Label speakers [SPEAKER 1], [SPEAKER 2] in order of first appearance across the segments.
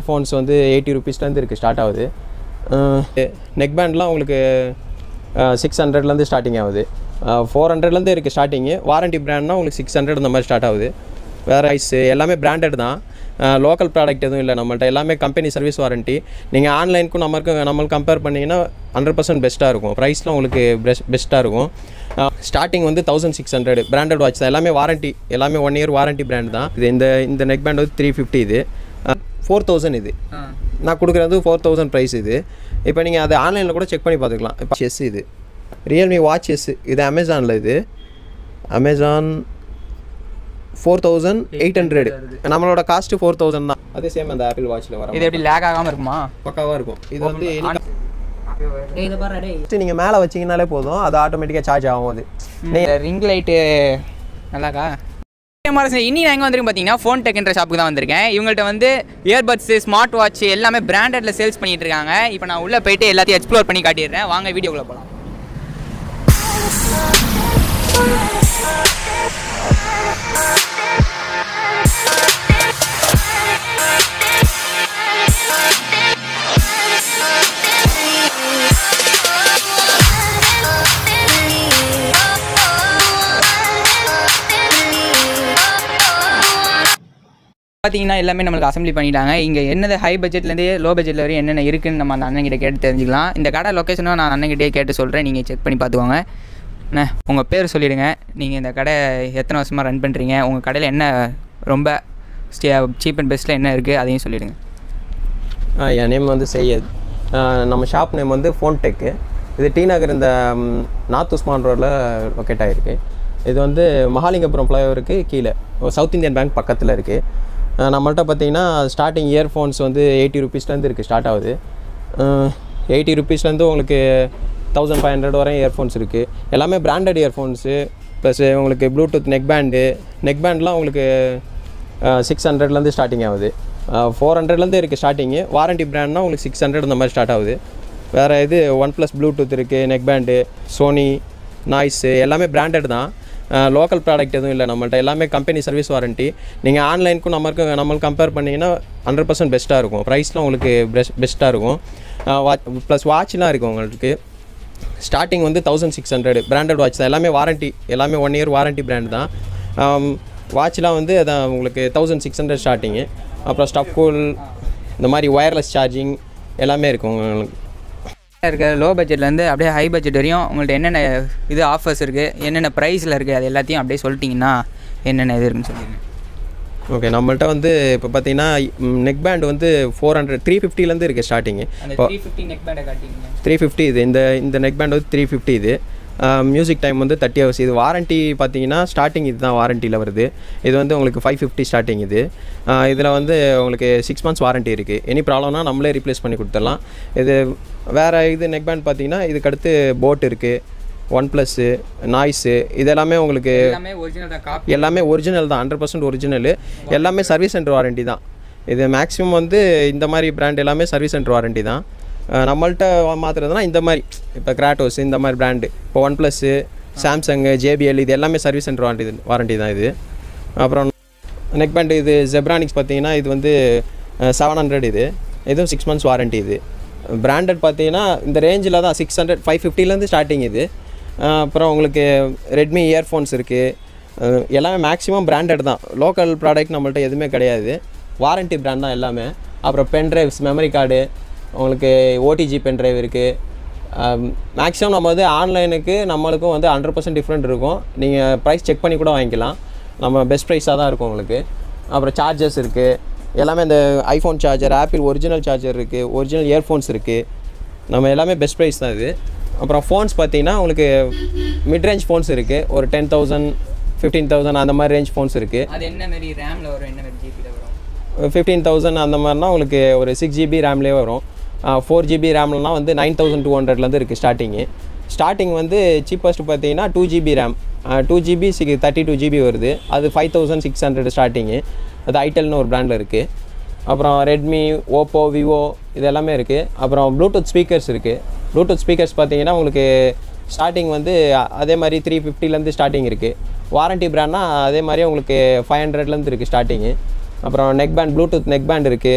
[SPEAKER 1] Phones வந்து eighty ருபீஸ்லேருந்து இருக்குது ஸ்டார்ட் ஆகுது நெக் பேண்ட்லாம் உங்களுக்கு சிக்ஸ் ஹண்ட்ரட்லேருந்து ஸ்டார்டிங் ஆகுது ஃபோர் ஹண்ட்ரட்லேருந்து இருக்குது ஸ்டார்டிங்கு வாரண்டி பிராண்ட்னா உங்களுக்கு சிக்ஸ் ஹண்ட்ரட் இந்த மாதிரி ஸ்டார்ட் ஆகுது வேறு ஐஸு எல்லாமே பிராண்டட் தான் லோக்கல் ப்ராடக்ட் எதுவும் இல்லை நம்மள்ட்ட எல்லாமே கம்பெனி சர்வீஸ் வாரண்ட்டி நீங்கள் ஆன்லைனுக்கும் நம்மளுக்கு நம்மளுக்கு கம்பேர் பண்ணிங்கன்னா ஹண்ட்ரட் பர்சன்ட் பெஸ்ட்டாக இருக்கும் ப்ரைஸ்லாம் உங்களுக்கு பெஸ்ட் பெஸ்ட்டாக இருக்கும் ஸ்டார்டிங் வந்து thousand six hundred branded watch தான் எல்லாமே வாரண்ட்டி எல்லாமே ஒன் இயர் வாரண்ட்டி பிராண்ட் தான் இது இந்த இந்த நெக் பேண்ட் வந்து த்ரீ ஃபிஃப்டி இது ஃபோர் தௌசண்ட் இது நான் கொடுக்குறது ஃபோர் தௌசண்ட் ப்ரைஸ் இது இப்போ நீங்கள் அதை ஆன்லைனில் கூட செக் பண்ணி பார்த்துக்கலாம் இப்போ செஸ் இது ரியல்மி வாட்ச் எஸ் இது அமேசானில் இது Amazon four thousand eight hundred நம்மளோட காஸ்ட்டு ஃபோர் தௌசண்ட் தான் அதே சேம் அந்த ஆப்பிள் வாட்சில் வர
[SPEAKER 2] இது எப்படி லேக் ஆகாமல் இருக்குமா
[SPEAKER 1] பக்காவாக இருக்கும் இது வந்து
[SPEAKER 3] இதை பாரு டேய்
[SPEAKER 1] ஃபஸ்ட்டு நீங்கள் மேலே வச்சிங்கனாலே போதும் அது ஆட்டோமேட்டிக்காக சார்ஜ் ஆகும் அது
[SPEAKER 2] ரிங் லைட்டு நல்லாக்கா மாரசன் இன்னி நான் எங்கே வந்திருக்கேன் பார்த்தீங்கன்னா ஃபோன் டெக்ன்ற ஷாப்புக்கு தான் வந்திருக்கேன் இவங்கள்ட்ட வந்து இயர்பட்ஸு ஸ்மார்ட் வாட்ச் எல்லாமே பிராண்டட்ல சேல்ஸ் பண்ணிட்டு இருக்காங்க இப்போ நான் உள்ளே போயிட்டு எல்லாத்தையும் எக்ஸ்ப்ளோர் பண்ணி காட்டிடுறேன் வாங்க வீடியோக்குள்ளே போகலாம் பார்த்தீங்கன்னா எல்லாமே நம்மளுக்கு அசம்பிளி பண்ணிட்டாங்க இங்கே என்னது ஹை பட்ஜெட்லேருந்து லோ பட்ஜெட்டில் வரையும் என்னென்ன இருக்குன்னு நம்ம அந்த அண்ணன் கிட்ட கேட்டு தெரிஞ்சுக்கலாம் இந்த கடை லொக்கேஷனும் நான் அண்ணன்கிட்டயே கேட்டு சொல்கிறேன் நீங்கள் செக் பண்ணி பார்த்துக்கோங்க அண்ணே உங்கள் பேர் சொல்லிவிடுங்க நீங்கள் இந்த கடை எத்தனை வருஷமாக ரன் பண்ணுறீங்க உங்கள் கடையில் என்ன ரொம்ப சீப் அண்ட் பெஸ்ட்டில் என்ன இருக்குது அதையும் சொல்லிவிடுங்க
[SPEAKER 1] ஆ, என் நேம் வந்து செய்யத் ஆ, நம்ம ஷாப் நேம் வந்து ஃபோன் டெக்கு இது டி நகர் இந்த ம், நார்த் உஸ்மான் ரோடில் லொக்கேட் ஆகிருக்கு இது வந்து மகாலிங்கபுரம் ஃப்ளைஓவருக்கு கீழே சவுத் இந்தியன் பேங்க் பக்கத்தில் இருக்குது நம்மள்ட்ட பார்த்தீங்கன்னா ஸ்டார்டிங் இயர்ஃபோன்ஸ் வந்து எயிட்டி ருபீஸ்லேருந்து இருக்குது ஸ்டார்ட் ஆகுது எயிட்டி ருபீஸ்லேருந்து உங்களுக்கு தௌசண்ட் ஃபைவ் ஹண்ட்ரட் வரையும் இயர்ஃபோன்ஸ் இருக்குது எல்லாமே பிராண்டட் இயர்ஃபோன்ஸு ப்ளஸ் உங்களுக்கு ப்ளூடூத் நெக் பேண்டு நெக் பேண்ட்லாம் உங்களுக்கு சிக்ஸ் ஹண்ட்ரட்லேருந்து ஸ்டார்டிங் ஆகுது ஃபோர் ஹண்ட்ரட்லேருந்து இருக்குது ஸ்டார்டிங்கு வாரண்டி பிராண்ட்னா உங்களுக்கு சிக்ஸ் ஹண்ட்ரட் இந்த மாதிரி ஸ்டார்ட் ஆகுது வேறு இது ஒன் ப்ளஸ் ப்ளூடூத் இருக்குது நெக் பேண்டு சோனி நாய்ஸு எல்லாமே பிராண்டட் தான் லோக்கல் ப்ராடக்ட் எதுவும் இல்லை நம்மள்ட்ட எல்லாமே கம்பெனி சர்வீஸ் வாரண்ட்டி நீங்கள் ஆன்லைனுக்கும் நம்மளுக்கு நம்மளுக்கு கம்பேர் பண்ணிங்கன்னா ஹண்ட்ரட் பர்சன்ட் பெஸ்ட்டாக இருக்கும் ப்ரைஸ்லாம் உங்களுக்கு பெஸ்ட் பெஸ்ட்டாக இருக்கும் வாட்ச் ப்ளஸ் வாட்ச்லாம் இருக்குது உங்களுக்கு ஸ்டார்டிங் வந்து thousand six hundred branded watch தான் எல்லாமே வாரண்ட்டி எல்லாமே ஒன் இயர் வாரண்ட்டி பிராண்ட் தான் வாட்ச்லாம் வந்து அதான் உங்களுக்கு தௌசண்ட் சிக்ஸ் ஹண்ட்ரட் ஸ்டார்டிங்கு அப்புறம் ஸ்டப் கூல் இந்த மாதிரி ஒயர்லெஸ் சார்ஜிங் எல்லாமே இருக்கும் உங்களுக்கு
[SPEAKER 2] இருக்க லோ பட்ஜெட்லேருந்து அப்படியே ஹை பட்ஜெட் வரையும் உங்கள்ட்ட என்னென்ன இது ஆஃபர்ஸ் இருக்குது என்னென்ன ப்ரைஸில் இருக்குது அது எல்லாத்தையும் அப்படியே சொல்லிட்டிங்கன்னா என்னென்ன இது இருக்குன்னு சொல்லிடுங்க
[SPEAKER 1] ஓகே நம்மள்ட்ட வந்து இப்போ பார்த்தீங்கன்னா நெக் பேண்ட் வந்து ஃபோர் ஹண்ட்ரட் த்ரீ ஃபிஃப்டிலேருந்து இருக்குது ஸ்டார்டிங்கு
[SPEAKER 2] அந்த
[SPEAKER 1] இப்போ
[SPEAKER 2] த்ரீ ஃபிஃப்டி நெக் பேண்டை காட்டிங்க
[SPEAKER 1] த்ரீ ஃபிஃப்டி இது இந்த இந்த நெக் பேண்ட் வந்து த்ரீ ஃபிஃப்டி இது மியூசிக் டைம் வந்து தேர்ட்டி ஹவர்ஸ் இது வாரண்ட்டி பார்த்தீங்கன்னா ஸ்டார்டிங் இதுதான் வாரண்டியில் வருது இது வந்து உங்களுக்கு ஃபைவ் ஃபிஃப்டி ஸ்டார்டிங் இது இதில் வந்து உங்களுக்கு சிக்ஸ் மந்த்ஸ் வாரண்ட்டி இருக்குது எனி ப்ராப்ளம்னா நம்மளே ரீப்ளேஸ் பண்ணி கொடுத்துடலாம் இது வேறு இது நெக் பேண்ட் பார்த்தீங்கன்னா இதுக்கு அடுத்து போட் இருக்குது ஒன் ப்ளஸ்ஸு நாய்ஸு இது எல்லாமே உங்களுக்கு
[SPEAKER 2] எல்லாமே ஒரிஜினல் தான் காப்பி
[SPEAKER 1] எல்லாமே ஒரிஜினல் தான் ஹண்ட்ரட் பர்சன்ட் ஒரிஜினல் எல்லாமே சர்வீஸ் சென்டர் வாரண்ட்டி தான் இது மேக்ஸிமம் வந்து இந்த மாதிரி பிராண்ட் எல்லாமே சர்வீஸ் சென்டர் வாரண்ட்டி தான் அஹ் நம்மள்ட்ட மாற்றுறதுனா இந்த மாதிரி இப்போ கிராட்டோஸ் இந்த மாதிரி பிராண்டு இப்போ ஒன் ப்ளஸ்ஸு சாம்சங்கு ஜேபிஎல் இது எல்லாமே சர்வீஸ் சென்டர் வாரண்ட்டி வாரண்ட்டி தான் இது அப்புறம் நெக் பேண்ட் இது ஜெப்ரானிக்ஸ் பார்த்தீங்கன்னா இது வந்து செவன் ஹண்ட்ரட் இது இதுவும் சிக்ஸ் மந்த்ஸ் வாரண்ட்டி இது பிராண்டட் பார்த்தீங்கன்னா இந்த ரேஞ்சில் தான் சிக்ஸ் ஹண்ட்ரட் ஃபைவ் ஃபிஃப்டிலேருந்து ஸ்டார்டிங் இது அஹ் அப்புறம் உங்களுக்கு ரெட்மி இயர்ஃபோன்ஸ் இருக்குது எல்லாமே மேக்ஸிமம் பிராண்டட் தான் லோக்கல் ப்ராடக்ட் நம்மள்ட்ட எதுவுமே கிடையாது வாரண்ட்டி பிராண்ட் தான் எல்லாமே அப்புறம் பென் ட்ரைவ்ஸ் மெமரி கார்டு உங்களுக்கு ஓடிஜி பென் ட்ரைவ் இருக்குது மேக்ஸிமம் நம்ம வந்து ஆன்லைனுக்கு நம்மளுக்கும் வந்து ஹண்ட்ரட் பர்சன்ட் டிஃப்ரெண்ட் இருக்கும் நீங்கள் ப்ரைஸ் செக் பண்ணி கூட வாங்கிக்கலாம் நம்ம பெஸ்ட் ப்ரைஸாக தான் இருக்கும் உங்களுக்கு அப்புறம் சார்ஜர்ஸ் இருக்குது எல்லாமே இந்த iPhone charger Apple original charger இருக்குது ஒரிஜினல் இயர்ஃபோன்ஸ் இருக்குது நம்ம எல்லாமே பெஸ்ட் ப்ரைஸ் தான் இது அப்புறம் ஃபோன்ஸ் பார்த்தீங்கன்னா உங்களுக்கு மிட் ரேஞ்ச் ஃபோன்ஸ் இருக்குது ஒரு டென் தௌசண்ட் ஃபிஃப்டீன் தௌசண்ட் அந்த மாதிரி ரேஞ்ச் ஃபோன்ஸ் இருக்குது
[SPEAKER 2] அது என்ன மாதிரி ரேமில் வரும் என்ன மாதிரி ஜிபியில் வரும்
[SPEAKER 1] ஃபிஃப்டீன் தௌசண்ட் அந்த மாதிரினா உங்களுக்கு ஒரு சிக்ஸ் ஜிபி ரேம்லேயே வரும் ஃபோர் ஜிபி ரேம்லலாம் வந்து நைன் தௌசண்ட் டூ ஹண்ட்ரட்லேருந்து இருக்குது ஸ்டார்டிங்கு ஸ்டார்டிங் வந்து சீப்பஸ்ட் பார்த்தீங்கன்னா two GB RAM two GB six thirty two GB வருது அது five thousand six hundred starting அது ஐட்டல்னு ஒரு பிராண்டில் இருக்குது அப்புறம் ரெட்மி ஓப்போ விவோ இது எல்லாமே இருக்குது அப்புறம் ப்ளூடூத் ஸ்பீக்கர்ஸ் இருக்குது ப்ளூடூத் ஸ்பீக்கர்ஸ் பார்த்தீங்கன்னா உங்களுக்கு ஸ்டார்டிங் வந்து அ- அதே மாதிரி த்ரீ ஃபிஃப்டிலேருந்து ஸ்டார்டிங் இருக்குது வாரண்டி பிராண்ட்னா அதே மாதிரி உங்களுக்கு ஃபைவ் ஹண்ட்ரட்லேருந்து இருக்குது ஸ்டார்டிங்கு அப்புறம் neck band bluetooth neck band இருக்குது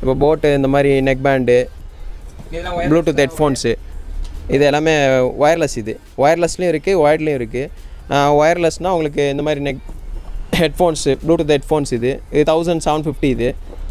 [SPEAKER 1] இப்போ போட்டு இந்த மாதிரி நெக் பேண்டு
[SPEAKER 2] இதெல்லாம் wire-
[SPEAKER 1] ப்ளூடூத் ஹெட்ஃபோன்ஸு இது எல்லாமே ஒயர்லெஸ் இது ஒயர்லெஸ்லேயும் இருக்குது ஒயர்ட்லேயும் இருக்குது ஒயர்லெஸ்னால் உங்களுக்கு இந்த மாதிரி நெக் ஹெட்ஃபோன்ஸு ப்ளூடூத் ஹெட்ஃபோன்ஸ் இது இது தௌசண்ட் செவன் ஃபிஃப்டி இது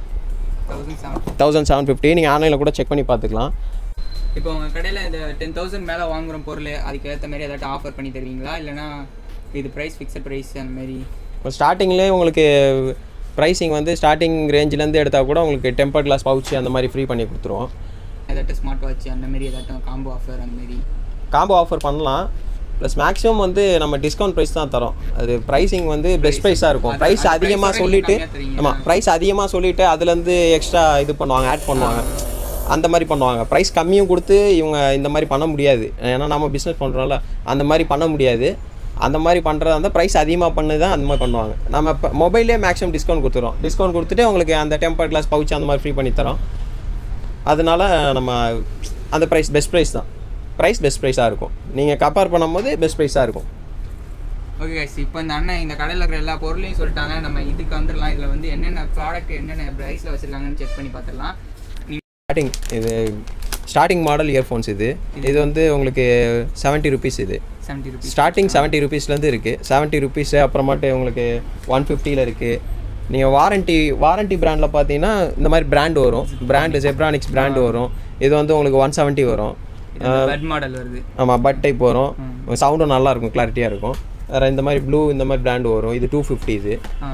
[SPEAKER 2] 1700.
[SPEAKER 1] தௌசண்ட் செவன் ஃபிஃப்டி நீங்கள் ஆன்லைனில் கூட செக் பண்ணி பார்த்துக்கலாம்
[SPEAKER 2] இப்போ உங்கள் கடையில் இந்த டென் தௌசண்ட் மேலே வாங்குற பொருள் அதுக்கு ஏற்ற மாதிரி ஏதாட்டும் ஆஃபர் பண்ணி தருவீங்களா இல்லைனா இது ப்ரைஸ் ஃபிக்ஸட் ப்ரைஸ் அந்த மாதிரி
[SPEAKER 1] இப்போ ஸ்டார்டிங்லேயே உங்களுக்கு ப்ரைஸிங் வந்து ஸ்டார்டிங் ரேஞ்சிலேருந்து எடுத்தால் கூட உங்களுக்கு டெம்பர் கிளாஸ் பவுச் அந்த மாதிரி ஃப்ரீ பண்ணி கொடுத்துருவோம்
[SPEAKER 2] ஏதாட்டும் ஸ்மார்ட் வாட்ச் அந்த மாதிரி ஏதாட்டும் காம்போ ஆஃபர் அந்த மாதிரி
[SPEAKER 1] காம்போ ஆஃபர் பண்ணலாம் ப்ளஸ் மேக்ஸிமம் வந்து நம்ம டிஸ்கவுண்ட் ப்ரைஸ் தான் தரோம் அது ப்ரைஸிங் வந்து பெஸ்ட் ப்ரைஸாக இருக்கும்
[SPEAKER 2] அது-
[SPEAKER 1] ப்ரைஸ்
[SPEAKER 2] அது
[SPEAKER 1] அதிகமாக
[SPEAKER 2] price
[SPEAKER 1] சொல்லிட்டு
[SPEAKER 2] கம்மியா தரீங்க.
[SPEAKER 1] ஆமாம் ப்ரைஸ் அதிகமாக சொல்லிட்டு அதுலேருந்து எக்ஸ்ட்ரா இது பண்ணுவாங்க ஆட் பண்ணுவாங்க அந்த மாதிரி பண்ணுவாங்க ப்ரைஸ் கம்மியும் கொடுத்து இவங்க இந்த மாதிரி பண்ண முடியாது ஏன்னா நம்ம பிஸ்னஸ் பண்ணுறோம்ல அந்த மாதிரி பண்ண முடியாது அந்த மாதிரி பண்ணுறதா இருந்தால் ப்ரைஸ் அதிகமாக பண்ணி தான் அந்த மாதிரி பண்ணுவாங்க நம்ம இப்போ மொபைல்லே மேக்ஸிமம் டிஸ்கவுண்ட் கொடுத்துறோம் டிஸ்கவுண்ட் கொடுத்துட்டு உங்களுக்கு அந்த டெம்பர் கிளாஸ் பவுச் அந்த மாதிரி ஃப்ரீ பண்ணி தரோம் அதனால நம்ம அந்த ப்ரைஸ் பெஸ்ட் ப்ரைஸ் தான் ப்ரைஸ் பெஸ்ட் ப்ரைஸாக இருக்கும் நீங்கள் கம்பேர் பண்ணும்போது பெஸ்ட் ப்ரைஸாக இருக்கும்
[SPEAKER 2] ஓகே கைஸ் இப்போ இந்த அண்ணன் இந்த கடையில் இருக்கிற எல்லா பொருளையும் சொல்லிட்டாங்க நம்ம இதுக்கு வந்துடலாம் இதில் வந்து என்னென்ன ப்ராடக்ட் என்னென்ன ப்ரைஸில் வச்சுருக்காங்கன்னு செக் பண்ணி பார்த்துடலாம்
[SPEAKER 1] ஸ்டார்டிங் இது ஸ்டார்டிங் மாடல் இயர்ஃபோன்ஸ் இது இது வந்து உங்களுக்கு செவன்ட்டி ருபீஸ் இது
[SPEAKER 2] செவன்ட்டி ருபீஸ்
[SPEAKER 1] ஸ்டார்டிங் செவன்ட்டி ருபீஸ்லேருந்து இருக்குது செவன்ட்டி ருபீஸு அப்புறமாட்டு உங்களுக்கு ஒன் ஃபிஃப்டியில் இருக்குது நீங்கள் வாரண்ட்டி வாரண்ட்டி பிராண்டில் பார்த்தீங்கன்னா இந்த மாதிரி பிராண்ட் வரும் பிராண்டு ஜெப்ரானிக்ஸ் பிராண்டு வரும் இது வந்து உங்களுக்கு ஒன் செவன்ட்டி வரும்
[SPEAKER 2] பெட் மாடல் வருது
[SPEAKER 1] ஆமாம் பட் டைப் வரும் சவுண்டும் நல்லா இருக்கும் கிளாரிட்டியாக இருக்கும் வேறு இந்த மாதிரி ப்ளூ இந்த மாதிரி பிராண்டு வரும் இது டூ ஃபிஃப்டி இது
[SPEAKER 2] ஆ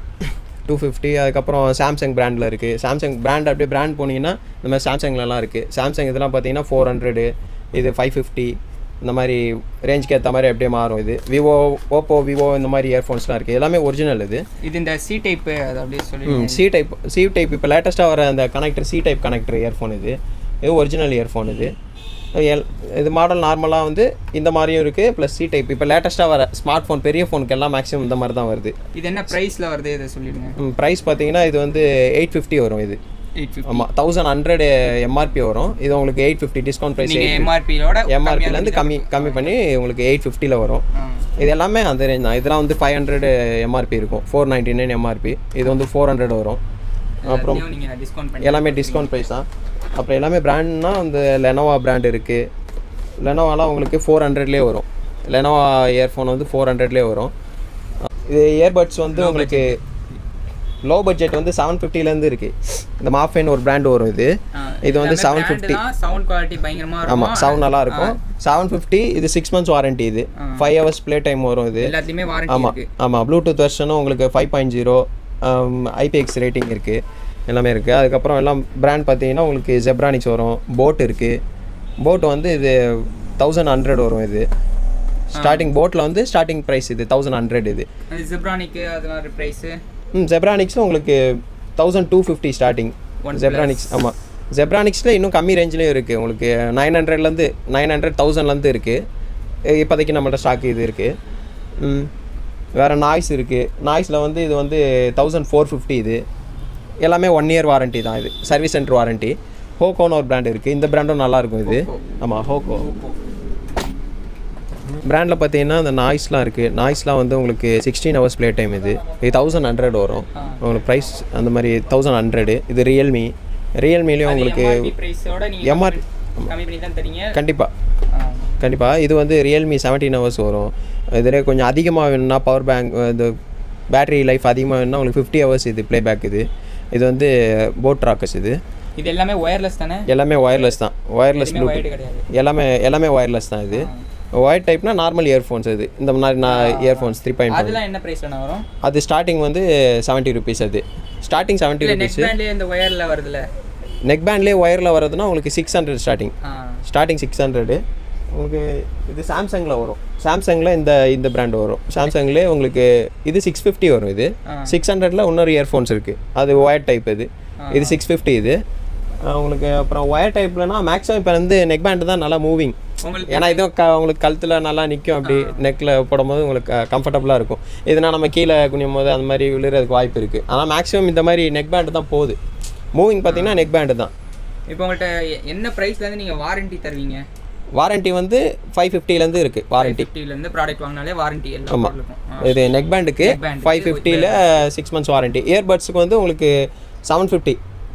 [SPEAKER 1] டூ ஃபிஃப்டி அதுக்கப்புறம் சாம்சங் பிராண்டில் இருக்குது சாம்சங் பிராண்ட் அப்படியே பிராண்ட் போனீங்கன்னா இந்த மாதிரி சாம்சங்லலாம் இருக்குது சாம்சங் இதெல்லாம் பார்த்தீங்கன்னா ஃபோர் ஹண்ட்ரடு இது ஃபைவ் ஃபிஃப்டி இந்த மாதிரி ரேஞ்சுக்கு ஏற்ற மாதிரி அப்படியே மாறும் இது விவோ ஓப்போ விவோ இந்த மாதிரி இயர்ஃபோன்ஸ்லாம் இருக்குது எல்லாமே ஒரிஜினல் இது
[SPEAKER 2] இது இந்த சி டைப்பு அது அப்படியே சொல்லி
[SPEAKER 1] சி டைப் சி டைப் இப்போ லேட்டஸ்ட்டாக வர அந்த connector C type connector earphone இது இது ஒரிஜினல் இயர்ஃபோன் இது எல் இது மாடல் நார்மலாக வந்து இந்த மாதிரியும் இருக்குது ப்ளஸ் சி டைப் இப்போ லேட்டஸ்ட்டாக வர ஸ்மார்ட் ஃபோன் பெரிய ஃபோனுக்கு எல்லாம் மேக்ஸிமம் இந்த மாதிரி தான் வருது
[SPEAKER 2] இது என்ன ப்ரைஸில் வருது இதை சொல்லிடுங்க
[SPEAKER 1] ப்ரைஸ் பார்த்தீங்கன்னா இது வந்து எயிட் ஃபிஃப்டி வரும் இது
[SPEAKER 2] எயிட் ஃபிஃப்டி
[SPEAKER 1] ஆமாம் தௌசண்ட் ஹண்ட்ரட் எம்ஆர்பி வரும் இது உங்களுக்கு எயிட் ஃபிஃப்டி டிஸ்கவுண்ட் ப்ரைஸ்
[SPEAKER 2] நீங்கள் எம்ஆர்பியோட
[SPEAKER 1] எம்ஆர்பிலேருந்து கம்மி கம்மி பண்ணி உங்களுக்கு எயிட் ஃபிஃப்டியில் வரும் இது எல்லாமே அந்த ரேஞ்ச் தான் இதெல்லாம் வந்து ஃபைவ் ஹண்ட்ரட் எம்ஆர்பி இருக்கும் ஃபோர் நைன்டி நைன் எம்ஆர்பி இது வந்து ஃபோர் ஹண்ட்ரட் வரும் அப்புறம்
[SPEAKER 2] நீங்கள் டிஸ்கவுண்ட் பண்ணி
[SPEAKER 1] எல்லாமே டிஸ்கவுண்ட் ப்ரைஸ் தான் அப்புறம் எல்லாமே பிராண்ட்னா அந்த லெனோவா பிராண்ட் இருக்குது லெனோவாலாம் உங்களுக்கு ஃபோர் ஹண்ட்ரட்லேயே வரும் லெனோவா இயர்ஃபோன் வந்து ஃபோர் ஹண்ட்ரட்லேயே வரும் இது இயர்பட்ஸ் வந்து உங்களுக்கு லோ பட்ஜெட் வந்து செவன் ஃபிஃப்டிலேருந்து இருக்குது இந்த மாஃபைன் ஒரு பிராண்ட் வரும் இது இது வந்து செவன் ஃபிஃப்டி
[SPEAKER 2] சவுண்ட் குவாலிட்டி பயங்கரமாக இருக்கும்
[SPEAKER 1] ஆமாம் சவுண்ட் நல்லா இருக்கும் செவன் ஃபிஃப்டி இது சிக்ஸ் மந்த்ஸ் வாரண்டி இது ஃபைவ் ஹவர்ஸ் ப்ளே டைம் வரும் இது
[SPEAKER 2] எல்லாத்துலேயுமே வாரண்டி
[SPEAKER 1] ஆமாம்
[SPEAKER 2] இருக்கு
[SPEAKER 1] ஆமாம் ப்ளூடூத் வெர்ஷனும் உங்களுக்கு five point zero IPX rating இருக்குது எல்லாமே இருக்குது அதுக்கப்புறம் எல்லாம் பிராண்ட் பார்த்தீங்கன்னா உங்களுக்கு ஜெப்ரானிக்ஸ் வரும் போட் இருக்குது போட் வந்து இது தௌசண்ட் ஹண்ட்ரட் வரும் இது ஸ்டார்டிங் போட்டில் வந்து ஸ்டார்டிங் ப்ரைஸ் இது தௌசண்ட் ஹண்ட்ரட் இது
[SPEAKER 2] அது ஜிப்ரானிக்கு அது மாதிரி ப்ரைஸு
[SPEAKER 1] ம் ஜெப்ரானிக்ஸில் உங்களுக்கு thousand two fifty starting
[SPEAKER 2] One
[SPEAKER 1] Zebronics ஆமாம் ஜெப்ரானிக்ஸில் இன்னும் கம்மி ரேஞ்சிலையும் இருக்குது உங்களுக்கு நைன் ஹண்ட்ரட்லேருந்து நைன் ஹண்ட்ரட் தௌசண்ட்லேருந்து இருக்குது இப்போதைக்கு நம்மள்ட்ட ஸ்டாக் இது இருக்குது ம் வேறு நாய்ஸ் இருக்குது நாய்ஸில் வந்து இது வந்து தௌசண்ட் ஃபோர் ஃபிஃப்டி இது எல்லாமே ஒன் இயர் வாரண்ட்டி தான் இது சர்வீஸ் சென்டர் வாரண்ட்டி ஹோக்கோன்னு ஒரு பிராண்ட் இருக்குது இந்த பிராண்டும் நல்லாயிருக்கும் இது ஆமாம் ஹோக்கோ பிராண்டில் பார்த்தீங்கன்னா அந்த நாய்ஸ்லாம் இருக்குது நாய்ஸ்லாம் வந்து உங்களுக்கு சிக்ஸ்டீன் ஹவர்ஸ் ப்ளே டைம் இது இது தௌசண்ட் ஹண்ட்ரட் வரும் உங்களுக்கு ப்ரைஸ் அந்த மாதிரி தௌசண்ட் ஹண்ட்ரடு இது ரியல்மி ரியல்மிலையும் உங்களுக்கு
[SPEAKER 2] எம்ஆர்பி ப்ரைஸோட நீங்கள்
[SPEAKER 1] MRP
[SPEAKER 2] கம்மி பண்ணி தான் தரீங்க
[SPEAKER 1] கண்டிப்பாக
[SPEAKER 2] ஆ.
[SPEAKER 1] கண்டிப்பாக இது வந்து ரியல்மி செவன்டீன் ஹவர்ஸ் வரும் இதில் கொஞ்சம் அதிகமாக வேணும்னா பவர் பேங்க் இது பேட்டரி லைஃப் அதிகமாக வேணும்னா உங்களுக்கு ஃபிஃப்டி ஹவர்ஸ் இது ப்ளே பேக் இது இது வந்து போட் ட்ராக்கர்ஸ் இது
[SPEAKER 2] இது எல்லாமே ஒயர்லெஸ் தானே
[SPEAKER 1] எல்லாமே ஒயர்லெஸ் தான் ஒயர்லெஸ்
[SPEAKER 2] எதுவுமே
[SPEAKER 1] ப்ளூடூத்
[SPEAKER 2] wired கிடையாது.
[SPEAKER 1] எல்லாமே எல்லாமே ஒயர்லெஸ் தான் இது ஒயர் டைப்னா நார்மல் இயர்ஃபோன்ஸ் இது இந்த மாதிரி நான் இயர்ஃபோன்ஸ் த்ரீ பாயிண்ட்
[SPEAKER 2] அதெல்லாம் என்ன ப்ரைஸில் வரும்
[SPEAKER 1] அது ஸ்டார்டிங் வந்து செவன்ட்டி ருபீஸ் அது ஸ்டார்டிங் செவன்ட்டி
[SPEAKER 2] இல்லை
[SPEAKER 1] ருபீஸ்
[SPEAKER 2] நெக் பேண்ட்லேயே இந்த ஒயரில் வருதுல்ல
[SPEAKER 1] நெக் பேண்ட்லேயே ஒயரில் வர்றதுன்னா உங்களுக்கு சிக்ஸ் ஹண்ட்ரட் ஸ்டார்டிங்
[SPEAKER 2] ஆ
[SPEAKER 1] ஸ்டார்டிங் சிக்ஸ் ஹண்ட்ரடு உங்களுக்கு இது சாம்சங்கில் வரும் சாம்சங்கில் இந்த இந்த பிராண்ட் வரும் சாம்சங்லேயே உங்களுக்கு இது சிக்ஸ் ஃபிஃப்டி வரும் இது
[SPEAKER 2] ஆ.
[SPEAKER 1] சிக்ஸ் ஹண்ட்ரடில் இன்னொரு இயர்ஃபோன்ஸ் இருக்குது அது ஒயர் டைப் இது இது சிக்ஸ் ஃபிஃப்டி இது அஹ் உங்களுக்கு அப்புறம் ஒயர் டைப்லனா மேக்ஸிமம் இப்போ வந்து நெக் பேண்ட் தான் நல்லா மூவிங்
[SPEAKER 2] உங்களுக்கு
[SPEAKER 1] ஏன்னா இதுவும் க உங்களுக்கு கழுத்தில் நல்லா நிற்கும் அப்படி நெக்கில் போடும்போது உங்களுக்கு கம்ஃபர்டபுளாக இருக்கும் இதுனா நம்ம கீழே குனியும் போது அந்த மாதிரி விழுறதுக்கு வாய்ப்பு இருக்குது ஆனால் மேக்ஸிமம் இந்த மாதிரி நெக் பேண்ட் தான் போகுது மூவிங் பார்த்தீங்கன்னா நெக் பேண்டு தான்
[SPEAKER 2] இப்போ உங்கள்கிட்ட எ- என்ன ப்ரைஸ்லேருந்து நீங்கள் வாரண்டி தருவீங்க
[SPEAKER 1] வாரண்ட்டி வந்து ஃபைவ் ஃபிஃப்டிலேருந்து இருக்குது வாரண்ட்டி
[SPEAKER 2] ஃபிஃப்டிலேருந்து ப்ராடக்ட் வாங்கினாலே வாரண்டி எல்லா
[SPEAKER 1] ஆமாம்
[SPEAKER 2] பொருளுக்கும் ஆ.
[SPEAKER 1] இது நெக் பேண்டுக்கு
[SPEAKER 2] Neck band க்கு
[SPEAKER 1] ஃபைவ் ஃபிஃப்டியில் சிக்ஸ் மந்த்ஸ் வாரண்ட்டி இயர்பட்ஸுக்கு வந்து உங்களுக்கு செவன் ஃபிஃப்டி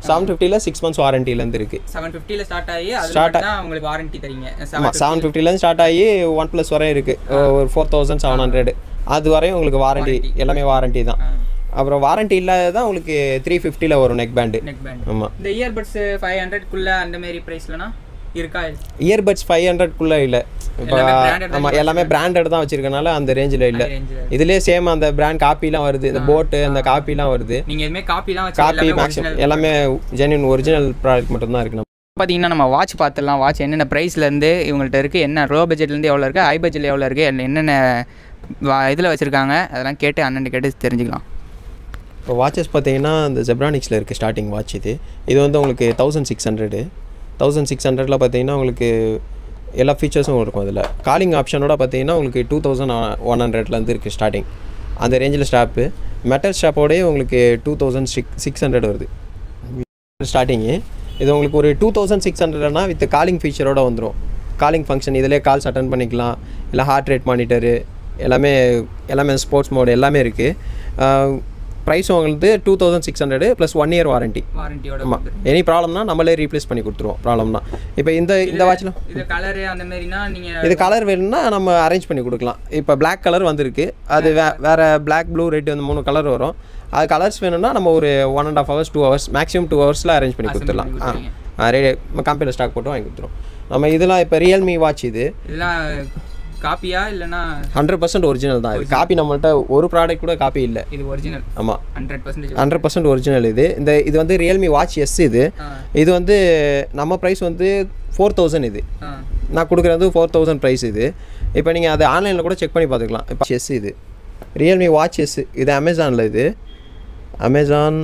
[SPEAKER 1] செவன் ஃபிஃப்டியில் சிக்ஸ் மந்த்ஸ் வாரண்டிலேருந்து இருக்குது
[SPEAKER 2] செவன் ஃபிஃப்டியில் ஸ்டார்ட் ஆகி அது
[SPEAKER 1] Start
[SPEAKER 2] தான் உங்களுக்கு வாரண்டி தரீங்க
[SPEAKER 1] ஆமாம் செவன் ஃபிஃப்டிலேருந்து ஸ்டார்ட் ஆகி ஒன் ப்ளஸ் வரையும் இருக்குது ஒரு ஃபோர் தௌசண்ட் செவன் ஹண்ட்ரட் அது வரையும் உங்களுக்கு வாரண்டி எல்லாமே வாரண்டி தான் அப்புறம் வாரண்டி இல்லாததான் உங்களுக்கு த்ரீ ஃபிஃப்டியில் வரும் நெக் பேண்டு
[SPEAKER 2] நெக் பேண்ட்
[SPEAKER 1] ஆமாம்
[SPEAKER 2] இந்த இயர்பட்ஸ் ஃபைவ் ஹண்ட்ரட்குள்ள அந்த மாதிரி ப்ரைஸ்லனா இருக்கா
[SPEAKER 1] இயர்பட்ஸ் ஃபைவ் ஹண்ட்ரட்குள்ளே இல்லை இப்போ
[SPEAKER 2] எல்லாமே branded தான்
[SPEAKER 1] ஆமாம் எல்லாமே பிராண்டட் தான் வச்சிருக்கனால அந்த ரேஞ்சில் இல்லை
[SPEAKER 2] ரேஞ்சில்
[SPEAKER 1] இதுலேயே சேம் அந்த பிராண்ட் காப்பிலாம் வருது இந்த போட்டு அந்த காப்பிலாம் வருது
[SPEAKER 2] நீங்கள் எதுவுமே காப்பிலாம் வச்சு
[SPEAKER 1] காப்பி
[SPEAKER 2] எல்லாமே
[SPEAKER 1] மேக்ஸிமம்
[SPEAKER 2] original.
[SPEAKER 1] எல்லாமே ஜென்யூன் ஒரிஜினல் ப்ராடக்ட் மட்டும்தான் இருக்கு நம்ம
[SPEAKER 2] பார்த்தீங்கன்னா நம்ம வாட்ச் பார்த்துடலாம் வாட்ச் என்னென்ன ப்ரைஸ்லேருந்து இவங்கள்ட்ட இருக்குது என்ன லோ பட்ஜெட்லேருந்து எவ்வளோ இருக்குது ஹை பட்ஜெட்டில் எவ்வளோ இருக்குது என்னென்ன இதில் வச்சுருக்காங்க அதெல்லாம் கேட்டு அண்ணன் கேட்டு தெரிஞ்சுக்கலாம்
[SPEAKER 1] இப்போ வாட்சஸ் பார்த்தீங்கன்னா இந்த ஜெப்ரானிக்ஸில் இருக்குது ஸ்டார்டிங் வாட்ச் இது இது வந்து உங்களுக்கு thousand six hundred thousand six ஹண்ட்ரடில் பார்த்தீங்கன்னா உங்களுக்கு எல்லா ஃபீச்சர்ஸும் இருக்கும் அதில் காலிங் ஆப்ஷனோட பார்த்தீங்கன்னா உங்களுக்கு டூ தௌசண்ட் ஒன் ஹண்ட்ரட்லேருந்து இருக்குது ஸ்டார்டிங் அந்த ரேஞ்சில் ஸ்டாப்பு மெட்டல் ஸ்டாப்போடய உங்களுக்கு two thousand six six hundred வருது ஸ்டார்டிங்கு இது உங்களுக்கு ஒரு டூ தௌசண்ட் சிக்ஸ் ஹண்ட்ரட்னா வித் காலிங் ஃபீச்சரோட வந்துடும் காலிங் ஃபங்க்ஷன் இதிலே கால்ஸ் அட்டன் பண்ணிக்கலாம் இல்லை ஹார்ட் ரேட் மானிட்டரு எல்லாமே எல்லாமே ஸ்போர்ட்ஸ் மோடு எல்லாமே இருக்குது ப்ரைஸ் உங்களுக்கு two thousand six hundred plus one year warranty
[SPEAKER 2] வாரண்டியோட
[SPEAKER 1] ஆமாம் எனி ப்ராப்ளம்னா நம்மளே ரீப்ளேஸ் பண்ணி கொடுத்துருவோம் ப்ராப்ளம்னா இப்போ இந்த இந்த வாட்சில்
[SPEAKER 2] இது கலரு அந்த மாதிரினா நீங்கள்
[SPEAKER 1] இது கலர் வேணும்னா நம்ம அரேஞ்ச் பண்ணி கொடுக்கலாம் இப்போ Black கலர் வந்திருக்கு அது வே வேறு Black ப்ளூ ரெட் அந்த மூணு கலர் வரும் அது கலர்ஸ் வேணும்னா நம்ம ஒரு one and half hours two hours maximum two ஹவர்ஸில் அரேஞ்ச் பண்ணி கொடுத்துடலாம் ஆ ரே கம்பெனியில் ஸ்டாக் போட்டு வாங்கி கொடுத்துரும் நம்ம இதெல்லாம் இப்போ ரியல்மி வாட்ச் இது
[SPEAKER 2] இதெல்லாம் காப்பியா இல்லைன்னா
[SPEAKER 1] ஹண்ட்ரட் பர்சன்ட் ஒரிஜினல் தான் இது காப்பி நம்மள்ட்ட ஒரு ப்ராடக்ட் கூட காப்பி இல்லை
[SPEAKER 2] இது ஒரிஜினல்
[SPEAKER 1] ஆமாம்
[SPEAKER 2] hundred percentage
[SPEAKER 1] hundred percent original இது இந்த இது வந்து ரியல்மி வாட்ச் எஸ் இது இது வந்து நம்ம ப்ரைஸ் வந்து ஃபோர் தௌசண்ட் இது
[SPEAKER 2] ஆ
[SPEAKER 1] நான் கொடுக்குறது ஃபோர் தௌசண்ட் ப்ரைஸ் இது இப்போ நீங்கள் அது ஆன்லைனில் கூட செக் பண்ணி பார்த்துக்கலாம் இப்போ எஸ் இது ரியல்மி வாட்ச் எஸ் இது அமேசானில் இது Amazon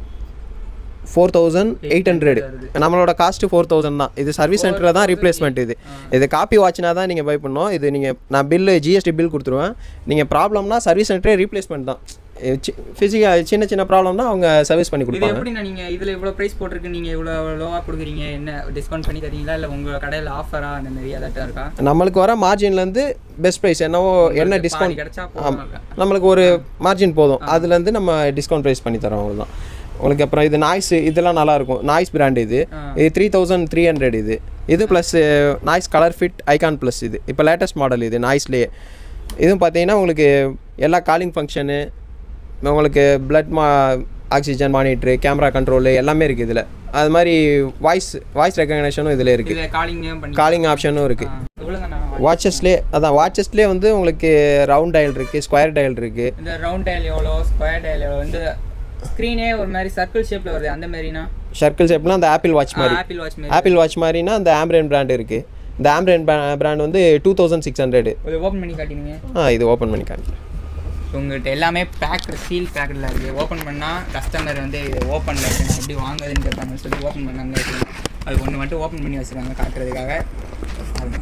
[SPEAKER 1] four thousand eight hundred நம்மளோட காஸ்ட்டு ஃபோர் தௌசண்ட் தான் இது சர்வீஸ் சென்டரில் தான் ரீப்ளேஸ்மெண்ட் இது இது காப்பி வாட்ச்னா தான் நீங்கள் பை பண்ணணும் இது நீங்கள் நான் பில்லு ஜிஎஸ்டி பில் கொடுத்துருவேன் நீங்கள் ப்ராப்ளம்னா சர்வீஸ் சென்டரே ரீப்ளேஸ்மெண்ட் தான் ஃபிசிக்கல் சின்ன சின்ன ப்ராப்ளம்னா அவங்க சர்வீஸ் பண்ணி
[SPEAKER 2] இது
[SPEAKER 1] கொடுப்பாங்க
[SPEAKER 2] எப்படிண்ணா நீங்கள் இதில் இவ்வளோ ப்ரைஸ் போட்டிருக்கு நீங்கள் இவ்வளோ லோவாக கொடுக்குறீங்க என்ன டிஸ்கவுண்ட் பண்ணி தரீங்களா இல்லை உங்கள் கடையில் ஆஃபரா அந்த மாதிரி அதாட்டம் இருக்கா
[SPEAKER 1] நம்மளுக்கு வர மார்ஜின்லேருந்து பெஸ்ட் ப்ரைஸ் என்னவோ என்ன டிஸ்கவுண்ட்
[SPEAKER 2] கிடைச்சா
[SPEAKER 1] ஆமாம்
[SPEAKER 2] போதும்
[SPEAKER 1] நம்மளுக்கு ஒரு மார்ஜின் போதும் அதுலேருந்து நம்ம டிஸ்கவுண்ட் ப்ரைஸ் பண்ணி தரோம் அவ்வளோதான் உங்களுக்கு அப்புறம் இது நாய்ஸ் இதெல்லாம் நல்லா இருக்கும் நாய்ஸ் பிராண்ட் இது இது த்ரீ தௌசண்ட் த்ரீ ஹண்ட்ரட் இது இது plus Noise ColorFit Icon plus இது இப்போ லேட்டஸ்ட் மாடல் இது நாய்ஸ்லேயே இதுவும் பார்த்தீங்கன்னா உங்களுக்கு எல்லா காலிங் ஃபங்க்ஷனு உங்களுக்கு பிளட் மா ஆக்சிஜன் மானிட்ரு கேமரா கண்ட்ரோலு எல்லாமே இருக்குது இதில் அது மாதிரி வாய்ஸ் வாய்ஸ் ரெக்கக்னேஷனும் இதில் இருக்குது
[SPEAKER 2] இதில் காலிங் பண்ணி
[SPEAKER 1] காலிங் ஆப்ஷனும் இருக்குது
[SPEAKER 2] எவ்வளோங்கண்ணா
[SPEAKER 1] வாட்சஸ்லேயே அதான் வாட்சஸ்லேயே வந்து உங்களுக்கு ரவுண்ட் டயல் இருக்குது ஸ்கொயர் டயல் இருக்குது
[SPEAKER 2] இந்த ரவுண்ட் டயல் எவ்வளோ ஸ்கொயர் டயல் எவ்வளோ வந்து ஸ்க்ரீனே ஒரு மாதிரி சர்க்கிள் ஷேப்பில் வருது அந்த மாதிரினா
[SPEAKER 1] சர்க்கிள் ஷேப்னா அந்த ஆப்பிள் வாட்ச் மாதிரி
[SPEAKER 2] ஆப்பிள் வாட்ச் மாதிரி
[SPEAKER 1] ஆப்பிள் வாட்ச் மாதிரினா அந்த ஆம்ரேன் பிராண்ட் இருக்குது இந்த ஆம்ரேன் பிராண்ட் வந்து டூ தௌசண்ட் சிக்ஸ் ஹண்ட்ரட்
[SPEAKER 2] ஒரு ஓப்பன் பண்ணி காட்டினீங்க
[SPEAKER 1] ஆ இது ஓப்பன் பண்ணி காமிக்கிறேன்
[SPEAKER 2] உங்கள்கிட்ட எல்லாமே பேக் சீல் பேக்கடில் இருக்குது ஓப்பன் பண்ணால் கஸ்டமர் வந்து இது ஓப்பனில் இருக்கு நான் எப்படி வாங்குறதுன்னு கேட்பாங்க சொல்லி ஓப்பன் பண்ணாங்க அது ஒன்று மட்டும் ஓப்பன் பண்ணி வச்சுருக்காங்க காட்டுறதுக்காக அது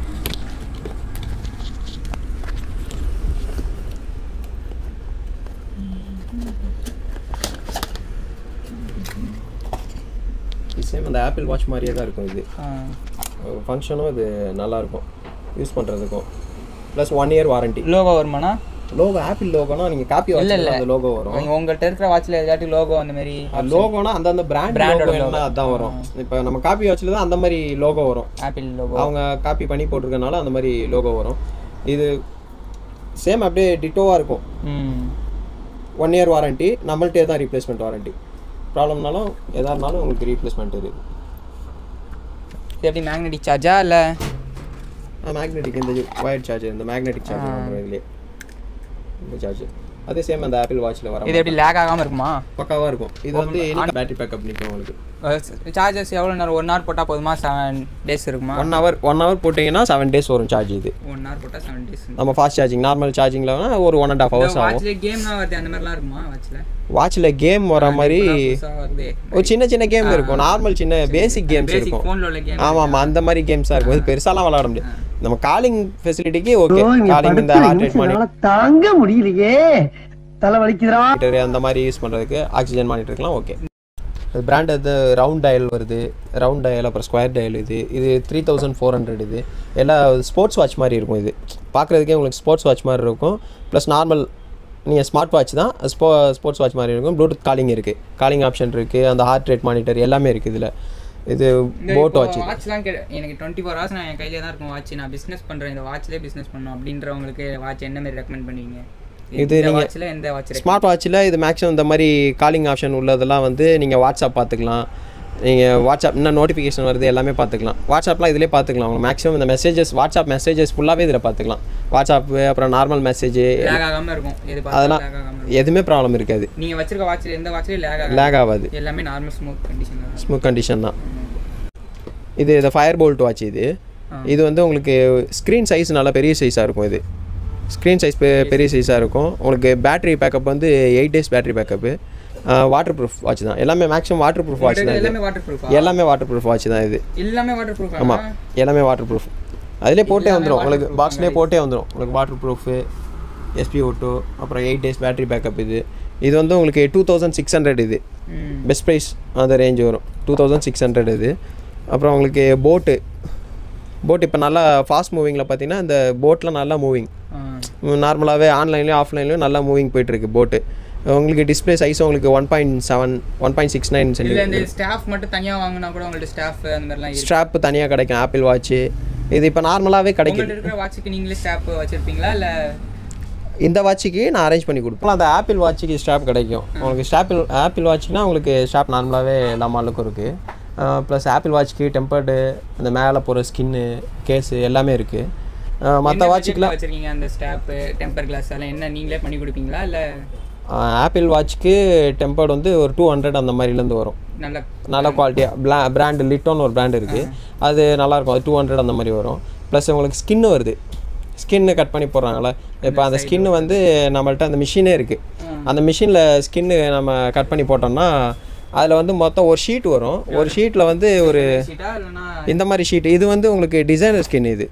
[SPEAKER 1] சேம் அந்த ஆப்பிள் வாட்ச் மாதிரியே தான் இருக்கும் இது
[SPEAKER 2] ஆ.
[SPEAKER 1] ஃபங்க்ஷனும் இது நல்லாயிருக்கும் யூஸ் பண்ணுறதுக்கும் plus one year warranty
[SPEAKER 2] logo வருமானா
[SPEAKER 1] லோகோ ஆப்பிள் லோகோனா நீங்கள் காப்பி
[SPEAKER 2] இல்ல,
[SPEAKER 1] வாட்ச்
[SPEAKER 2] இல்ல.
[SPEAKER 1] அந்த லோகோ வரும்
[SPEAKER 2] உங்க- உங்கள்கிட்ட இருக்கிற வாட்சில் ஏதாட்டி லோகோ அந்த மாதிரி
[SPEAKER 1] லோகோனா அந்தந்த பிராண்ட்
[SPEAKER 2] Brand
[SPEAKER 1] லோகோ
[SPEAKER 2] ஓட
[SPEAKER 1] என்ன அதான் வரும் இப்போ நம்ம காப்பி வாட்சில் தான் அந்த மாதிரி லோகோ வரும்
[SPEAKER 2] ஆப்பிள் லோகோ
[SPEAKER 1] அவங்க காப்பி பண்ணி போட்டிருக்கனால அந்த மாதிரி லோகோ வரும் இது சேம் அப்படியே டிட்டோவாக இருக்கும்
[SPEAKER 2] ம்
[SPEAKER 1] ஒன் இயர் வாரண்டி நம்மள்ட்டே தான் ரீப்ளேஸ்மெண்ட் வாரண்டி ப்ராப்ளம்னாலும் எதாக இருந்தாலும் உங்களுக்கு ரீப்ளேஸ்மெண்ட் இருக்குது
[SPEAKER 2] இது எப்படி மேக்னெட்டிக் சார்ஜா இல்லை
[SPEAKER 1] மேக்னெட்டிக் இந்த ஒயர் சார்ஜர் இந்த மேக்னெட்டிக் சார்ஜர் வந்துடும் இதுலேயே இந்த சார்ஜர் அதே சேம் அந்த ஆப்பிள் வாட்சில் வர
[SPEAKER 2] இது எப்படி லேக் ஆகாமல் இருக்குமா
[SPEAKER 1] பக்காவாக இருக்கும் இது வந்து பேட்டரி பேக்கப் நிற்கும் உங்களுக்கு
[SPEAKER 2] சார்ஜஸ் எவ்வளோ நேரம் ஒன் ஹவர் போட்டால் போதுமா செவன் டேஸ் இருக்குமா
[SPEAKER 1] ஒன் ஹவர் ஒன் ஹவர் போட்டிங்கன்னா செவன் டேஸ் வரும் சார்ஜ் இது
[SPEAKER 2] ஒன் ஹவர் போட்டால் செவன் டேஸ்
[SPEAKER 1] நம்ம ஃபாஸ்ட் சார்ஜிங் நார்மல் சார்ஜிங்கில் வேணால் ஒரு ஒன் அண்ட் ஆஃப் ஹவர்ஸ் ஆகும்
[SPEAKER 2] வாட்சில் கேம்லாம் வருது அந்த மாதிரிலாம் இருக்குமா வாட்சில்
[SPEAKER 1] வாட்சில் கேம் வர மாதிரி
[SPEAKER 2] வருது
[SPEAKER 1] ஒரு சின்ன சின்ன கேம் இருக்கும் நார்மல் சின்ன பேசிக் கேம்ஸ்
[SPEAKER 2] பேசிக்
[SPEAKER 1] இருக்கும்
[SPEAKER 2] ஃபோனில் உள்ள கேம்
[SPEAKER 1] ஆமாம் ஆமாம் அந்த மாதிரி கேம்ஸாக இருக்கும் இது பெருசாலாம் விளாட முடியாது நம்ம காலிங் ஃபெசிலிட்டிக்கு ஓகே காலிங் இந்த ஹார்ட் ரேட் மானிட்டர்
[SPEAKER 3] தாங்க முடியலையே தலை வலிக்குதுடா
[SPEAKER 1] அந்த மாதிரி யூஸ் பண்ணுறதுக்கு ஆக்சிஜன் மானிட்டருக்குலாம் ஓகே அது பிராண்ட் அது ரவுண்ட் டயல் வருது ரவுண்ட் டயல் அப்புறம் ஸ்கொயர் டயல் இது இது த்ரீ தௌசண்ட் ஃபோர் ஹண்ட்ரட் இது எல்லாம் ஸ்போர்ட்ஸ் வாட்ச் மாதிரி இருக்கும் இது பார்க்குறதுக்கே உங்களுக்கு ஸ்போர்ட்ஸ் வாட்ச் மாதிரி இருக்கும் ப்ளஸ் நார்மல் நீங்கள் ஸ்மார்ட் வாட்ச் தான் ஸ்போ ஸ்போர்ட்ஸ் வாட்ச் மாதிரி இருக்கும் ப்ளூடூத் காலிங் இருக்குது காலிங் ஆப்ஷன் இருக்குது அந்த ஹார்ட் ரேட் மானிட்டர் எல்லாமே இருக்குது இதில் இது போட் வாட்ச் இது
[SPEAKER 2] வாட்ச்லாம் கே எனக்கு டுவெண்ட்டி ஃபோர் ஹவர்ஸ் நான் என் கையிலே தான் இருக்கும் வாட்ச் நான் பிஸ்னஸ் பண்ணுறேன் இந்த வாட்ச்லேயே பிஸ்னஸ் பண்ணணும் அப்படின்றவங்களுக்கு வாட்ச் என்ன மாதிரி ரெக்கமெண்ட் பண்ணுவீங்க
[SPEAKER 1] இது
[SPEAKER 2] இந்த
[SPEAKER 1] நீங்க-
[SPEAKER 2] வாட்ச்சில் எந்த வாட்ச்
[SPEAKER 1] ஸ்மார்ட் வாட்சில் இது மேக்ஸிமம் இந்த மாதிரி காலிங் ஆப்ஷன் உள்ளதெல்லாம் வந்து நீங்கள் வாட்ஸ்அப் பார்த்துக்கலாம் நீங்கள் வாட்ஸ்அப் இன்னும் நோட்டிஃபிகேஷன் வருது எல்லாமே பார்த்துக்கலாம் வாட்ஸ்அப்லாம் இதிலே பார்த்துக்கலாம் உங்களுக்கு மேக்ஸிமம் இந்த மெசேஜஸ் வாட்ஸ்அப் மெசேஜஸ் ஃபுல்லாகவே இதில் பார்த்துக்கலாம் வாட்ஸ்அப்பு அப்புறம் நார்மல் மெசேஜ்
[SPEAKER 2] லேக் ஆகாமல் இருக்கும் எது
[SPEAKER 1] அதெல்லாம்
[SPEAKER 2] பார்த்தாலும் லேக் ஆகாமல் இருக்கும்
[SPEAKER 1] எதுவுமே ப்ராப்ளம் இருக்காது
[SPEAKER 2] நீங்கள் வச்சிருக்க வாட்ச்சில் எந்த வாட்ச்லேயும் லேக் ஆகாது
[SPEAKER 1] லேக் ஆகாது
[SPEAKER 2] எல்லாமே நார்மல் ஸ்மூத் கண்டிஷன் தான்
[SPEAKER 1] ஸ்மூத் கண்டிஷன் தான் இது இந்த ஃபயர் போல்ட் வாட்ச் இது இது வந்து உங்களுக்கு ஸ்க்ரீன் சைஸ் நல்லா பெரிய சைஸாக இருக்கும் இது ஸ்க்ரீன் சைஸ் பெரிய சைஸாக இருக்கும் உங்களுக்கு பேட்டரி பேக்கப் வந்து eight days battery backup waterproof watch தான் எல்லாமே மேக்ஸிமம் வாட்டர் ப்ரூஃப் வாட்ச் தான் இது
[SPEAKER 2] எல்லாமே வாட்டர் ப்ரூஃபா
[SPEAKER 1] எல்லாமே வாட்டர் ப்ரூஃப் வாட்ச் தான் இது
[SPEAKER 2] எல்லாமே வாட்டர் ப்ரூஃப்
[SPEAKER 1] ஆமாம் எல்லாமே வாட்டர் ப்ரூஃப் அதிலே போட்டே வந்துடும் உங்களுக்கு பாக்ஸ்லேயே போட்டே வந்துடும் உங்களுக்கு வாட்டர் ப்ரூஃபு எஸ்பி ஓட்டோ அப்புறம் எயிட் டேஸ் பேட்டரி பேக்கப் இது இது வந்து உங்களுக்கு டூ தௌசண்ட் சிக்ஸ் ஹண்ட்ரட் இது பெஸ்ட் ப்ரைஸ் அந்த ரேஞ்ச் வரும் டூ தௌசண்ட் சிக்ஸ் ஹண்ட்ரட் இது அப்புறம் உங்களுக்கு போட்டு போட் இப்போ நல்லா ஃபாஸ்ட் மூவிங்கில் பார்த்தீங்கன்னா இந்த போட்டில் நல்லா மூவிங் நார்மலாகவே ஆன்லைன்லேயும் ஆஃப்லைன்லேயும் நல்லா மூவிங் போயிட்டுருக்கு போட்டு உங்களுக்கு டிஸ்பிளே சைஸ் உங்களுக்கு one point seven one point six nine
[SPEAKER 2] இல்லை இந்த ஸ்டாஃப் மட்டும் தனியாக வாங்கினா கூட உங்கள்ட்ட ஸ்டாஃப் அந்த மாதிரிலாம் இருக்கு
[SPEAKER 1] ஸ்ட்ராப்பு தனியாக கிடைக்கும் ஆப்பிள் வாட்ச்சு இது இப்போ நார்மலாகவே கிடைக்குது
[SPEAKER 2] உங்கள்ட்ட இருக்கிற வாட்சுக்கு நீங்களே ஸ்டாப் வச்சிருப்பீங்களா இல்லை
[SPEAKER 1] இந்த வாட்சுக்கு நான் அரேஞ்ச் பண்ணி கொடுப்பேன் அந்த ஆப்பிள் வாட்சுக்கு ஸ்ட்ராப் கிடைக்கும் உங்களுக்கு ஸ்டாப்பிள் ஆப்பிள் வாட்ச்னா உங்களுக்கு ஸ்ட்ராப் நார்மலாகவே எல்லா மாடலுக்கும் இருக்குது ப்ளஸ் ஆப்பிள் வாட்ச்க்கு டெம்பர்டு அந்த மேலே போகிற ஸ்கின்னு கேஸு எல்லாமே இருக்குது மற்ற வாட்சுக்கெலாம்
[SPEAKER 2] வச்சிருக்கீங்க அந்த ஸ்டாப் டெம்பர் கிளாஸ் அதெல்லாம் என்ன நீங்களே பண்ணி கொடுப்பீங்களா இல்லை
[SPEAKER 1] ஆப்பிள் வாட்ச்க்கு டெம்பர்டு வந்து ஒரு டூ ஹண்ட்ரட் அந்த மாதிரிலேருந்து வரும்
[SPEAKER 2] நல்ல
[SPEAKER 1] நல்ல குவாலிட்டியாக பிளா பிராண்டு லிட்டோன்னு ஒரு பிராண்ட் இருக்குது அது நல்லாயிருக்கும் அது டூ ஹண்ட்ரட் அந்த மாதிரி வரும் ப்ளஸ் உங்களுக்கு ஸ்கின்னு வருது ஸ்கின்னு கட் பண்ணி போடுறாங்களே இப்போ அந்த ஸ்கின்னு வந்து நம்மள்ட்ட அந்த மிஷினே இருக்குது அந்த மிஷினில் ஸ்கின்னு நம்ம கட் பண்ணி போட்டோம்னா அதில் வந்து மொத்தம் ஒரு ஷீட் வரும் ஒரு ஷீட்டில் வந்து ஒரு
[SPEAKER 2] ஷீட்டா இல்லைன்னா
[SPEAKER 1] இந்த மாதிரி ஷீட் இது வந்து உங்களுக்கு டிசைனர் ஸ்கின் இது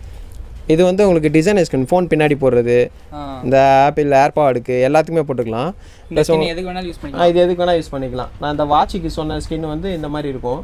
[SPEAKER 1] இது வந்து உங்களுக்கு டிசைனர் ஸ்கின் ஃபோன் பின்னாடி போடுறது
[SPEAKER 2] ஆ.
[SPEAKER 1] இந்த ஆப்பிள் ஏர்பாடுக்கு எல்லாத்துக்குமே போட்டுக்கலாம்
[SPEAKER 2] இந்த
[SPEAKER 1] ப்ளஸ்
[SPEAKER 2] skin எதுக்கு வேணாலும் யூஸ்
[SPEAKER 1] ஆ,
[SPEAKER 2] பண்ணிக்கலாம்
[SPEAKER 1] இது எதுக்கு வேணால் யூஸ் பண்ணிக்கலாம் நான் இந்த வாட்சுக்கு சொன்ன ஸ்கின் வந்து இந்த மாதிரி இருக்கும்